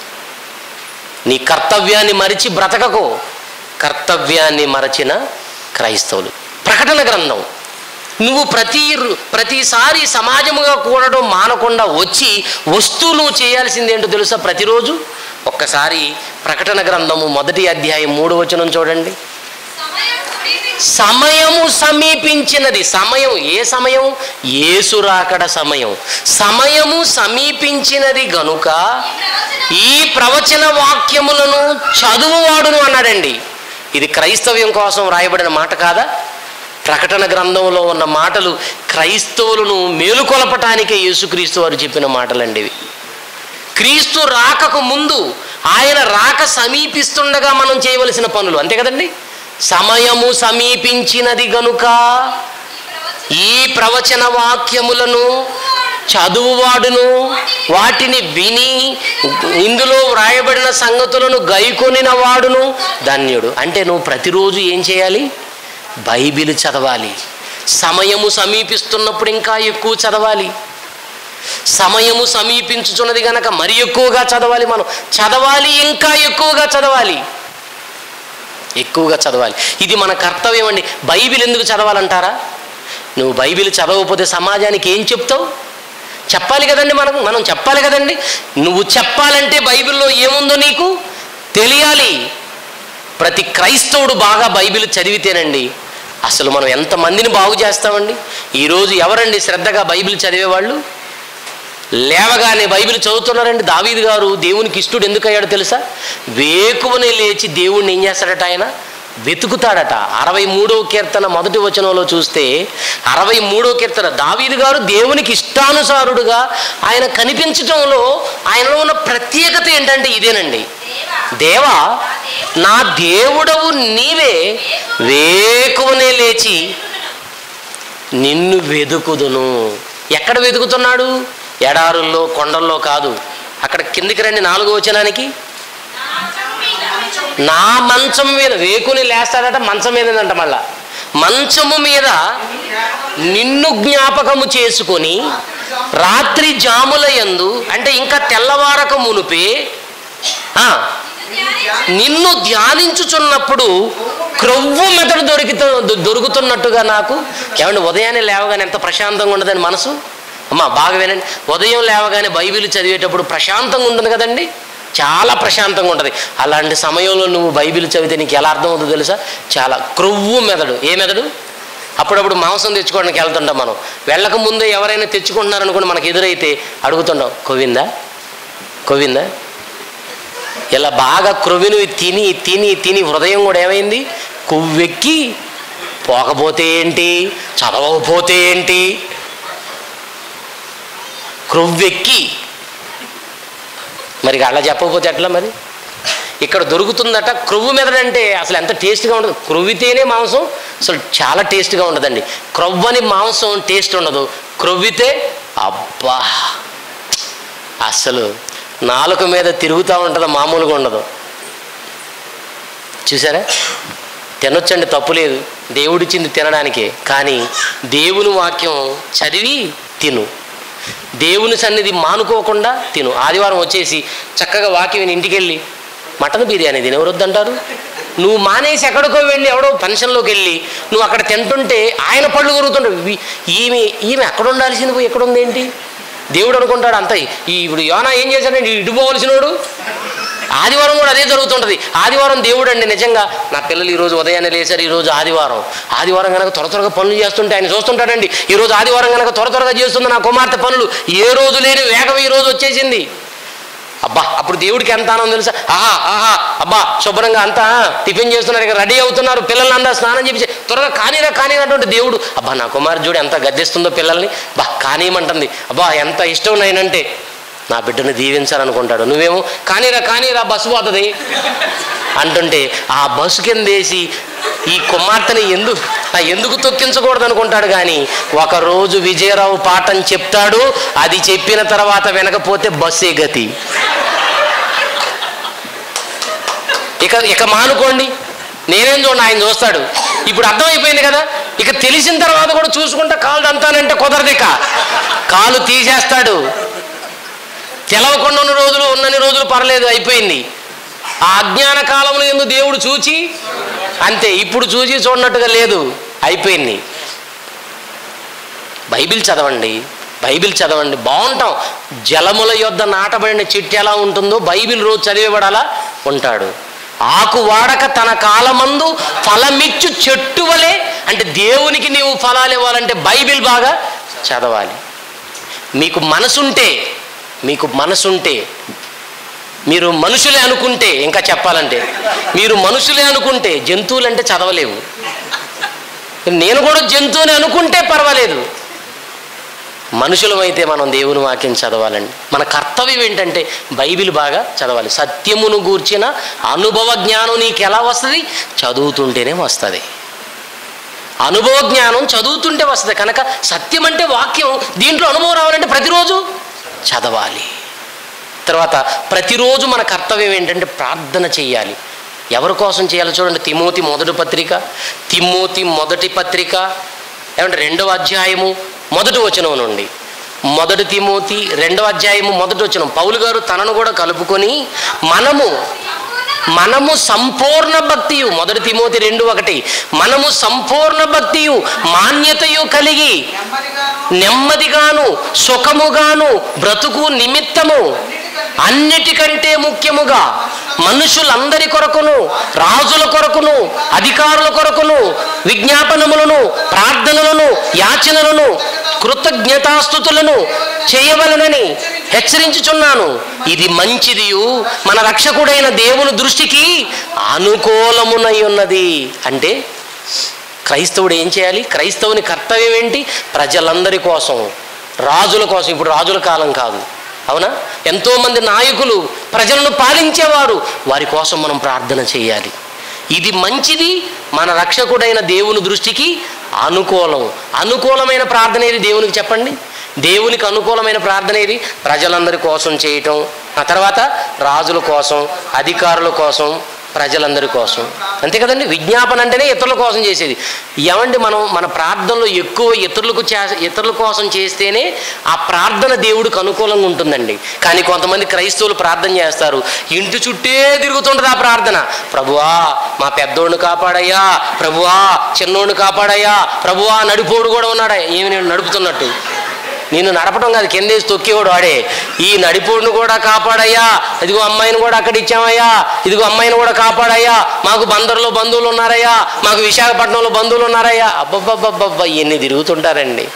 నీ కర్తవ్యాన్ని మరిచి బ్రతకకు కర్తవ్యాన్ని మరచిన క్రైస్తవులు ప్రకటన గ్రంథం నువ్వు ప్రతి ప్రతిసారి సమాజముగా కూడడం మానకుండా వచ్చి వస్తూ నువ్వు చేయాల్సింది ఏంటో తెలుసా ప్రతిరోజు ఒక్కసారి ప్రకటన గ్రంథము మొదటి అధ్యాయం మూడు వచనం చూడండి సమయం సమీపించి సమయము సమీపించినది సమయం ఏ సమయం యేసు రాకడ సమయం సమయము సమీపించినది గనుక ఈ ప్రవచనం ఈ ప్రవచన వాక్యములను చదువువాడును అన్నాడండి ఇది క్రైస్తవ్యం కోసం రాయబడిన మాట కాదా ప్రకటన గ్రంథంలో ఉన్న మాటలు క్రైస్తవులను మేలుకొలపటానికే యేసుక్రీస్తు వారు చెప్పిన మాటలండి ఇవి క్రీస్తు రాకకు ముందు ఆయన రాక సమీపిస్తుండగా మనం చేయవలసిన పనులు అంతే కదండి సమయము సమీపించినది గనుక ఈ ప్రవచనం ఈ ప్రవచన వాక్యములను చదువువాడును వాటిని విని ఇందులో వ్రాయబడిన సంగతులను గైకొనిన వాడును ధన్యుడు అంటే నువ్వు ప్రతిరోజు ఏం చేయాలి బైబిల్ చదవాలి సమయము సమీపిస్తున్నప్పుడు ఇంకా ఎక్కువ చదవాలి సమయము సమీపించుచున్నది గనక మరి ఎక్కువగా చదవాలి మనం చదవాలి ఇంకా ఎక్కువగా చదవాలి ఎక్కువగా చదవాలి ఇది మన కర్తవ్యం అండి బైబిల్ ఎందుకు చదవాలంటారా నువ్వు బైబిల్ చదవకపోతే సమాజానికి ఏం చెప్తావు చెప్పాలి కదండి మనం మనం చెప్పాలి కదండి నువ్వు చెప్పాలంటే బైబిల్లో ఏముందో నీకు తెలియాలి ప్రతి క్రైస్తవుడు బాగా బైబిల్ చదివితేనండి అసలు మనం ఎంతమందిని బాగు చేస్తామండి ఈరోజు ఎవరండి శ్రద్ధగా బైబిల్ చదివేవాళ్ళు లేవగానే బైబిల్ చదువుతున్నారండి దావీదు గారు దేవునికి ఇష్టడు ఎందుకు అయ్యాడో తెలుసా వేకువనే లేచి దేవుణ్ణి ఏం చేస్తాడట ఆయన వెతుకుతాడట అరవై మూడవ కీర్తన మొదటి వచనంలో చూస్తే అరవై మూడవ కీర్తన దావీదు గారు దేవునికి ఇష్టానుసారుడుగా ఆయన కనిపించటంలో ఆయనలో ఉన్న ప్రత్యేకత ఏంటంటే ఇదేనండి దేవా దేవా నా దేవుడవు నీవే వేకువనే లేచి నిన్ను వెతుకుదును ఎక్కడ వెతుకుతున్నాడు ఎడారుల్లో కొండల్లో కాదు అక్కడ కిందికి రండి నాలుగో వచనానికి నా మంచం మీద నా మంచం మీద వేకుని లేస్తాడట మంచం మీదంట మళ్ళా మంచము మీద నిన్ను జ్ఞాపకము చేసుకొని రాత్రి జాముల యందు అంటే ఇంకా తెల్లవారక మునుపే ఆ, నిన్ను ధ్యానించుచున్నప్పుడు క్రొవ్వు మెదడు దొరికితే దొరుకుతున్నట్టుగా నాకు ఏమండి ఉదయాన్నే లేవగానే ఎంత ప్రశాంతంగా ఉండదని మనసు అమ్మా బాగా వినండి ఉదయం లేవగానే బైబిల్ చదివేటప్పుడు ప్రశాంతంగా ఉంటుంది కదండి చాలా ప్రశాంతంగా ఉంటుంది అలాంటి సమయంలో నువ్వు బైబిల్ చదివితే నీకు ఎలా అర్థమవుతుందో తెలుసా చాలా క్రొవ్వు మెదడు ఏ మెదడు అప్పుడప్పుడు మాంసం తెచ్చుకోవడానికి వెళ్తుంటాం మనం వెళ్ళక ముందే ఎవరైనా తెచ్చుకుంటున్నారనుకోండి మనకు ఎదురైతే అడుగుతుంటాం కొవ్విందా కొవ్విందా ఇలా బాగా క్రొవ్విను తిని తిని తిని హృదయం కూడా ఏమైంది కొవ్వెక్కి పోకపోతే ఏంటి చదవకపోతే ఏంటి క్రొవ్వెక్కి మరి అలా చెప్పకపోతే ఎట్లా మరి ఇక్కడ దొరుకుతుందట క్రొవ్వు మెదడంటే అసలు ఎంత టేస్ట్గా ఉండదు క్రొవ్వితేనే మాంసం అసలు చాలా టేస్ట్గా ఉండదండి క్రొవ్వని మాంసం టేస్ట్ ఉండదు క్రొవ్వితే అబ్బా అసలు నాలుక మీద తిరుగుతూ ఉంటుంది మామూలుగా ఉండదు చూసారా తినొచ్చండి తప్పు లేదు దేవుడిచ్చింది తినడానికే కానీ దేవుని వాక్యం చదివి తిను దేవుని సన్నిధి మానుకోకుండా తిను ఆదివారం వచ్చేసి చక్కగా వాక్యం విని ఇంటికి వెళ్ళి మటన్ బిర్యానీ తిని ఎవరు వద్దంటారు నువ్వు మానేసి ఎక్కడికో వెళ్ళి ఎవడో ఫంక్షన్లోకి వెళ్ళి నువ్వు అక్కడ తింటుంటే ఆయన పళ్ళు కొరుకుతుంటావు వీ- ఈమె ఈమె ఎక్కడ ఉండాల్సింది పోయి ఎక్కడ ఉంది ఏంటి దేవుడు అనుకుంటాడు అంత ఈ ఇప్పుడు యోనా ఏం చేశాడండి ఇటు పోవలసినోడు ఆదివారం కూడా అదే జరుగుతుంటుంది ఆదివారం దేవుడు అండి నిజంగా నా పిల్లలు ఈరోజు ఉదయాన్నే లేచారు ఈరోజు ఆదివారం ఆదివారం కనుక త్వర త్వరగా పనులు చేస్తుంటే ఆయన చూస్తుంటాడండి ఈరోజు ఆదివారం కనుక త్వర త్వరగా చేస్తుంది నా కుమార్తె పనులు ఏ రోజు లేని వేగం ఈ రోజు వచ్చేసింది అబ్బా అప్పుడు దేవుడికి ఎంత ఆనందం తెలుసా ఆహా ఆహా అబ్బా శుభ్రంగా అంతా టిఫిన్ చేస్తున్నారు ఇక రెడీ అవుతున్నారు పిల్లల్ని అంతా స్నానం చేసి త్వరగా కానీరా కానీనటువంటి దేవుడు అబ్బా నా కుమారు చూడు ఎంత గద్దెస్తుందో పిల్లల్ని బా కానీయమంటుంది అబ్బా ఎంత ఇష్టం నేనంటే నా బిడ్డను దీవించాలనుకుంటాడు నువ్వేమో కానీరా కానీరా బస్సు పోతుంది అంటుంటే ఆ బస్సు కింద వేసి ఈ కుమార్తెని ఎందుకు ఆ ఎందుకు తొక్కించకూడదు అనుకుంటాడు కానీ ఒకరోజు విజయరావు పాఠం చెప్తాడు అది చెప్పిన తర్వాత వినకపోతే బస్సే గతి ఇక ఇక మానుకోండి నేనేం చూడండి ఆయన చూస్తాడు ఇప్పుడు అర్థమైపోయింది కదా ఇక తెలిసిన తర్వాత కూడా చూసుకుంటా కాలు అంతానంటే కుదరదు ఇక కాలు తీసేస్తాడు తెలవకుండా ఉన్న రోజులు ఉన్నన్ని రోజులు పర్లేదు అయిపోయింది ఆ అజ్ఞాన కాలంలో ఎందు దేవుడు చూచి అంతే ఇప్పుడు చూసి చూడనట్టుగా లేదు అయిపోయింది బైబిల్ చదవండి బైబిల్ చదవండి బాగుంటాం జలముల యొద్ద నాటబడిన చెట్టు ఎలా ఉంటుందో బైబిల్ రోజు చదివేవాడు అలా ఉంటాడు ఆకు వాడక తన కాలమందు ఫలమిచ్చు చెట్టు వలె అంటే దేవునికి నీవు ఫలాలు ఇవ్వాలంటే బైబిల్ బాగా చదవాలి మీకు మనసుంటే మీకు మనసుంటే మీరు మనుషులే అనుకుంటే ఇంకా చెప్పాలంటే మీరు మనుషులే అనుకుంటే జంతువులంటే చదవలేవు నేను కూడా జంతువుని అనుకుంటే పర్వాలేదు మనుషులమైతే మనం దేవుని వాక్యం చదవాలండి మన కర్తవ్యం ఏంటంటే బైబిల్ బాగా చదవాలి సత్యమును గూర్చిన అనుభవ జ్ఞానం నీకు ఎలా వస్తుంది చదువుతుంటేనే వస్తుంది అనుభవ జ్ఞానం చదువుతుంటే వస్తుంది కనుక సత్యం అంటే వాక్యం దీంట్లో అనుభవం రావాలంటే ప్రతిరోజు చదవాలి తర్వాత ప్రతిరోజు మన కర్తవ్యం ఏంటంటే ప్రార్థన చేయాలి ఎవరి కోసం చేయాలి చూడండి తిమోతి మొదటి పత్రిక తిమోతి మొదటి పత్రిక ఏమంటే రెండవ అధ్యాయము మొదటి వచనం నుండి మొదటి తిమోతి రెండవ అధ్యాయము మొదటి వచనం పౌలు గారు తనను కూడా కలుపుకొని మనము మనము సంపూర్ణ భక్తియు మొదటి తిమోతి రెండు ఒకటి మనము సంపూర్ణ భక్తియు మాన్యతయు కలిగి నెమ్మదిగాను నెమ్మదిగాను సుఖముగాను బ్రతుకు నిమిత్తము అన్నిటికంటే ముఖ్యముగా మనుషులందరి కొరకును రాజుల కొరకును అధికారుల కొరకును విజ్ఞాపనములను ప్రార్థనలను యాచనలను కృతజ్ఞతాస్థుతులను చేయవలనని హెచ్చరించుచున్నాను ఇది మంచిదియు మన రక్షకుడైన దేవుని దృష్టికి అనుకూలమునై ఉన్నది అంటే క్రైస్తవుడు ఏం చేయాలి క్రైస్తవుని కర్తవ్యం ఏంటి ప్రజలందరి కోసం రాజుల కోసం ఇప్పుడు రాజుల కాలం కాదు అవునా ఎంతోమంది నాయకులు ప్రజలను పాలించేవారు వారి కోసం మనం ప్రార్థన చేయాలి ఇది మంచిది మన రక్షకుడైన దేవుని దృష్టికి అనుకూలం అనుకూలమైన ప్రార్థన ఏది దేవునికి చెప్పండి దేవునికి అనుకూలమైన ప్రార్థన ఏది ప్రజలందరి కోసం చేయటం ఆ తర్వాత రాజుల కోసం అధికారుల కోసం ప్రజలందరి కోసం అంతే కదండి విజ్ఞాపన అంటేనే ఇతరుల కోసం చేసేది ఏమండి మనం మన ప్రార్థనలో ఎక్కువ ఇతరులకు చే ఇతరుల కోసం చేస్తేనే ఆ ప్రార్థన దేవుడికి అనుకూలంగా ఉంటుందండి కానీ కొంతమంది క్రైస్తవులు ప్రార్థన చేస్తారు ఇంటి చుట్టే తిరుగుతుంటుంది ఆ ప్రార్థన ప్రభువా మా పెద్దోడిని కాపాడయ్యా ప్రభువా చిన్నోడిని కాపాడయ్యా ప్రభువా నడిపోడు కూడా ఉన్నాడా ఏమి నేను నడుపుతున్నట్టు నిన్ను నడపడం కాదు కిందేసి తొక్కేవాడు వాడే ఈ నడిపోడును కూడా కాపాడయ్యా ఇదిగో అమ్మాయిని కూడా అక్కడ ఇచ్చామయ్యా ఇదిగో అమ్మాయిని కూడా కాపాడయ్యా మాకు బందర్లో బంధువులు ఉన్నారయ్యా మాకు విశాఖపట్నంలో బంధువులు ఉన్నారయ్యా అబ్బబ్బబ్బబ్బబ్బా ఎన్ని తిరుగుతుంటారండి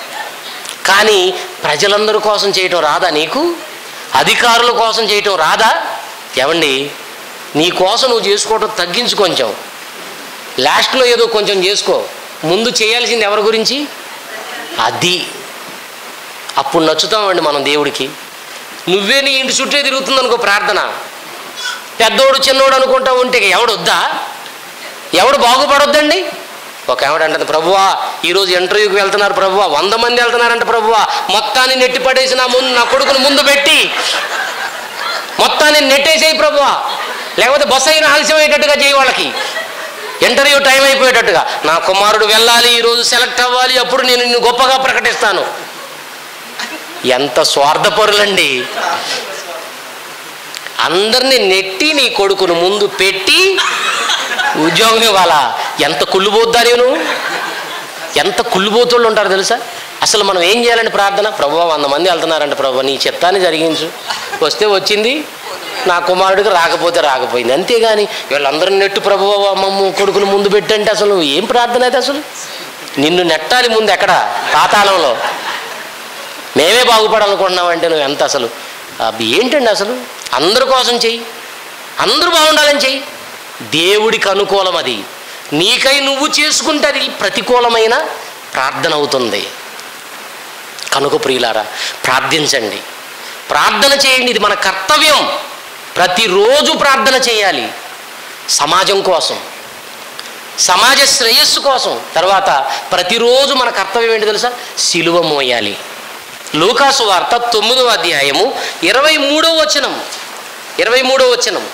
కానీ ప్రజలందరి కోసం చేయటం రాదా నీకు అధికారుల కోసం చేయటం రాదా ఏమండి నీ కోసం నువ్వు చేసుకోవటం తగ్గించు కొంచెం లాస్ట్లో ఏదో కొంచెం చేసుకో ముందు చేయాల్సింది ఎవరి గురించి అది అప్పుడు నచ్చుతామండి మనం దేవుడికి నువ్వే నీ ఇంటి చుట్టే తిరుగుతుంది అనుకో ప్రార్థన పెద్దోడు చిన్నోడు అనుకుంటా ఉంటే ఇక ఎవడు వద్దా ఎవడు బాగుపడొద్దండి ఒక ఆవిడ అంటుంది ప్రభువా ఈరోజు ఇంటర్వ్యూకి వెళ్తున్నారు ప్రభువా వంద మంది వెళ్తున్నారంట ప్రభువా మొత్తాన్ని నెట్టి పడేసి నా ముందు నా కొడుకుని ముందు పెట్టి మొత్తాన్ని నెట్టేసేయి ప్రభువా లేకపోతే బస్సు అయినా ఆలస్యం అయ్యేటట్టుగా చేయి వాళ్ళకి ఇంటర్వ్యూ టైం అయిపోయేటట్టుగా నా కుమారుడు వెళ్ళాలి ఈరోజు సెలెక్ట్ అవ్వాలి అప్పుడు నేను నిన్ను గొప్పగా ప్రకటిస్తాను ఎంత స్వార్థపరులండి అందరినీ నెట్టి నీ కొడుకును ముందు పెట్టి ఉద్యోగం ఇవ్వాలా ఎంత కుళ్ళుబోద్దా నేను ఎంత కుళ్ళుబోతుళ్ళు ఉంటారు తెలుసా అసలు మనం ఏం చేయాలంటే ప్రార్థన ప్రభు వంద మంది వెళ్తున్నారంట ప్రభు నీ చిత్తాన్ని జరిగించు వస్తే వచ్చింది నా కుమారుడికి రాకపోతే రాకపోయింది అంతేగాని వీళ్ళందరిని నెట్టు ప్రభు అమ్మమ్మ కొడుకును ముందు పెట్టంటే అసలు ఏం ప్రార్థన అయితే అసలు నిన్ను నెట్టాలి ముందు ఎక్కడ పాతాళంలో మేమే బాగుపడాలనుకుంటున్నామంటే నువ్వు ఎంత అసలు అవి ఏంటండి అసలు అందరి కోసం చెయ్యి అందరూ బాగుండాలని చెయ్యి దేవుడికి అనుకూలం అది నీకై నువ్వు చేసుకుంటే అది ప్రతికూలమైన ప్రార్థన అవుతుంది కనుక ప్రియులారా ప్రార్థించండి ప్రార్థన చేయండి ఇది మన కర్తవ్యం ప్రతిరోజు ప్రార్థన చేయాలి సమాజం కోసం సమాజ శ్రేయస్సు కోసం తర్వాత ప్రతిరోజు మన కర్తవ్యం ఏంటి తెలుసా సిలువ మోయాలి లూకాసు వార్త తొమ్మిదవ అధ్యాయము ఇరవై మూడవ వచనం ఇరవై మూడవ వచనం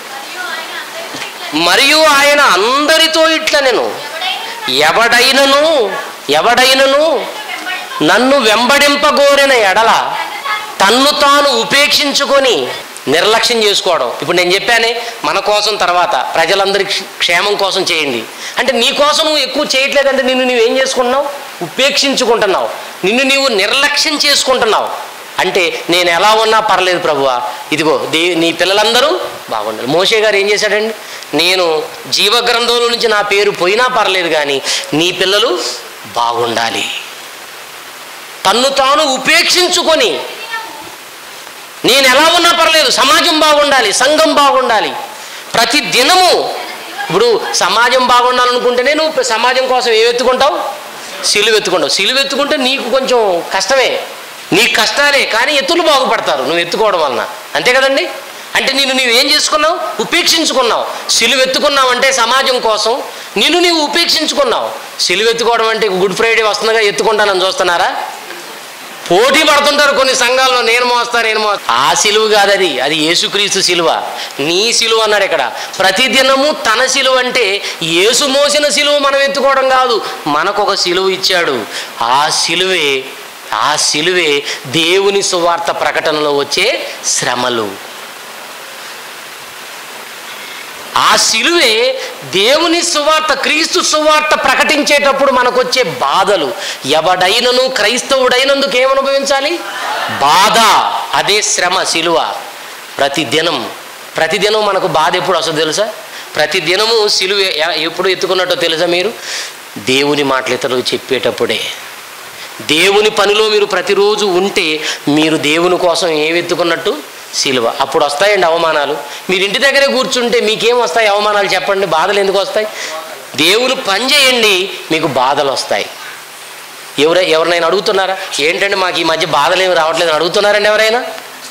మరియు ఆయన అందరితో ఇట్లా మరియు ఆయన అందరితో ఇట్లా నేను ఎవడైనా ఎవడైనను ఎవడైనను వెంబడింప నన్ను వెంబడింపగోరిన ఎడల తన్ను తాను ఉపేక్షించుకొని నిర్లక్ష్యం చేసుకోవడం ఇప్పుడు నేను చెప్పానే మన కోసం తర్వాత ప్రజలందరి క్ష- క్షేమం కోసం చేయండి అంటే నీ కోసం నువ్వు ఎక్కువ చేయట్లేదంటే నిన్ను నువ్వేం చేసుకుంటున్నావు ఉపేక్షించుకుంటున్నావు నిన్ను నీవు నిర్లక్ష్యం చేసుకుంటున్నావు అంటే నేను ఎలా ఉన్నా పర్లేదు ప్రభువా ఇదిగో దే నీ పిల్లలందరూ బాగుండాలి మోషే గారు ఏం చేశాడండి నేను జీవగ్రంథంలో నుంచి నా పేరు పోయినా పర్లేదు కానీ నీ పిల్లలు బాగుండాలి తన్ను తాను ఉపేక్షించుకొని నేను ఎలా ఉన్నా పర్లేదు సమాజం బాగుండాలి సంఘం బాగుండాలి ప్రతి దినము ఇప్పుడు సమాజం బాగుండాలనుకుంటేనే నువ్వు సమాజం కోసం ఏం ఎత్తుకుంటావు సిలువ ఎత్తుకుంటావు సిలువ ఎత్తుకుంటే నీకు కొంచెం కష్టమే నీకు కష్టాలే కానీ ఎత్తులు బాగుపడతారు నువ్వు ఎత్తుకోవడం వలన అంతే కదండి అంటే నిన్ను నీవు ఏం చేసుకున్నావు ఉపేక్షించుకున్నావు సిలువ ఎత్తుకున్నావు అంటే సమాజం కోసం నిన్ను నీవు ఉపేక్షించుకున్నావు సిలువ ఎత్తుకోవడం అంటే గుడ్ ఫ్రైడే వస్తుందిగా ఎత్తుకుంటానని చూస్తున్నారా పోటీ పడుతుంటారు కొన్ని సంఘాల్లో నేను మోస్తా నేను మోస్తా ఆ సిలువ కాదు అది అది యేసుక్రీస్తు సిలువ నీ సిలువ అన్నాడు ఇక్కడ ప్రతిదినము తన సిలువ అంటే యేసు మోసిన సిలువ మనం ఎత్తుకోవడం కాదు మనకు ఒక సిలువ ఇచ్చాడు ఆ సిలువే ఆ సిలువే దేవుని సువార్త ప్రకటనలో వచ్చే శ్రమలు ఆ సిలువే దేవుని సువార్త క్రీస్తు సువార్త ప్రకటించేటప్పుడు మనకొచ్చే బాధలు ఎవడైనను క్రైస్తవుడైనందుకు ఏమనుభవించాలి బాధ అదే శ్రమ సిలువ ప్రతిదినం ప్రతిదినం మనకు బాధ ఎప్పుడు వస్తుందో తెలుసా ప్రతిదినము సిలువ ఎ- ఎప్పుడు ఎత్తుకున్నట్టో తెలుసా మీరు దేవుని మాటలు ఇతరులకు చెప్పేటప్పుడే దేవుని పనిలో మీరు ప్రతిరోజు ఉంటే మీరు దేవుని కోసం ఏం ఎత్తుకున్నట్టు సిలువ అప్పుడు వస్తాయండి అవమానాలు మీరు ఇంటి దగ్గరే కూర్చుంటే మీకేం వస్తాయి అవమానాలు చెప్పండి బాధలు ఎందుకు వస్తాయి దేవుని పని చేయండి మీకు బాధలు వస్తాయి ఎవరై ఎవరినైనా అడుగుతున్నారా ఏంటంటే మాకు ఈ మధ్య బాధలు ఏమి రావట్లేదు అని అడుగుతున్నారండి ఎవరైనా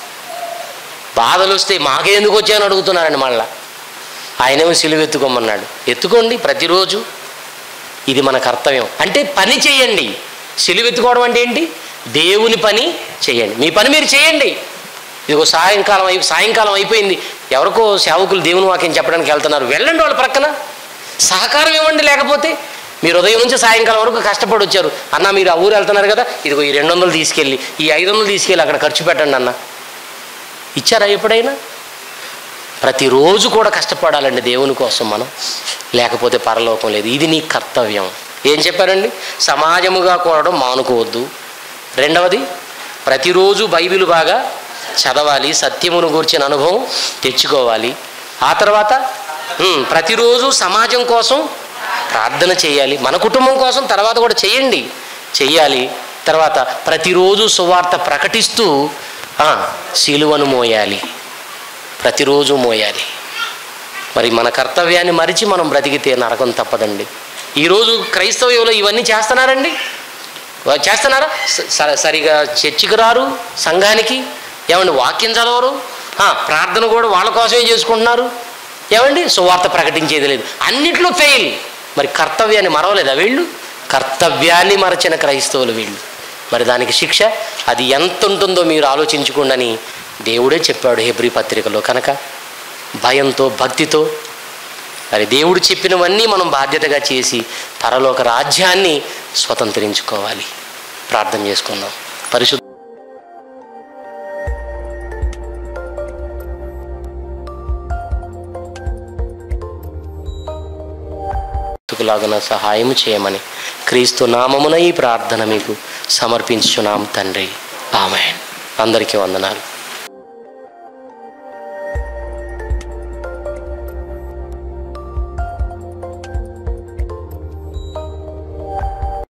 బాధలు వస్తే మాకే ఎందుకు వచ్చాయని అడుగుతున్నారండి మళ్ళా ఆయనేమో సిలువ ఎత్తుకోమన్నాడు ఎత్తుకోండి ప్రతిరోజు ఇది మన కర్తవ్యం అంటే పని చేయండి సిలువ ఎత్తుకోవడం అంటే ఏంటి దేవుని పని చేయండి మీ పని మీరు చేయండి ఇదిగో సాయంకాలం అయి సాయంకాలం అయిపోయింది ఎవరికో సేవకులు దేవుని వాక్యం చెప్పడానికి వెళ్తున్నారు వెళ్ళండి వాళ్ళ ప్రక్కన సహకారం ఇవ్వండి లేకపోతే మీరు ఉదయం నుంచి సాయంకాలం వరకు కష్టపడి వచ్చారు అన్న మీరు ఆ ఊరు వెళ్తున్నారు కదా ఇదిగో ఈ రెండు వందలు తీసుకెళ్ళి ఈ ఐదు వందలు తీసుకెళ్ళి అక్కడ ఖర్చు పెట్టండి అన్న ఇచ్చారా ఎప్పుడైనా ప్రతిరోజు కూడా కష్టపడాలండి దేవుని కోసం మనం లేకపోతే పరలోకం లేదు ఇది నీ కర్తవ్యం ఏం చెప్పారండి సమాజముగా కూడడం మానుకోవద్దు రెండవది ప్రతిరోజు బైబిల్ బాగా చదవాలి సత్యమును గూర్చిన అనుభవం తెచ్చుకోవాలి ఆ తర్వాత ఉమ్, ప్రతిరోజు సమాజం కోసం ప్రార్థన చేయాలి మన కుటుంబం కోసం తర్వాత కూడా చేయండి చెయ్యాలి తర్వాత ప్రతిరోజు సువార్త ప్రకటిస్తూ ఆ, సిలువను మోయాలి ప్రతిరోజు మోయాలి మరి మన కర్తవ్యాన్ని మరిచి మనం బ్రతికితే నరకం తప్పదండి ఈరోజు క్రైస్తవ్యంలో ఇవన్నీ చేస్తున్నారండి వా- చేస్తున్నారా స- స- సరిగా చర్చికి రారు సంఘానికి ఏమండి వాక్యం చదవరు ఆ, ప్రార్థన కూడా వాళ్ళ కోసమే చేసుకుంటున్నారు ఏమండి సువార్త ప్రకటించేది లేదు అన్నిట్లో ఫెయిల్ మరి కర్తవ్యాన్ని మరవలేదా వీళ్ళు కర్తవ్యాన్ని మరచిన క్రైస్తవులు వీళ్ళు మరి దానికి శిక్ష అది ఎంత ఉంటుందో మీరు ఆలోచించుకోండి అని దేవుడే చెప్పాడు హెబ్రి పత్రికలో కనుక భయంతో భక్తితో మరి దేవుడు చెప్పినవన్నీ మనం బాధ్యతగా చేసి పరలోక రాజ్యాన్ని స్వతంత్రించుకోవాలి ప్రార్థన చేసుకుందాం పరిశుద్ధ లాగున సహాయం చేయమని క్రీస్తు నామమున ఈ ప్రార్థన మీకు సమర్పించుచున్నాం తండ్రి ఆమె అందరికీ వందనాలు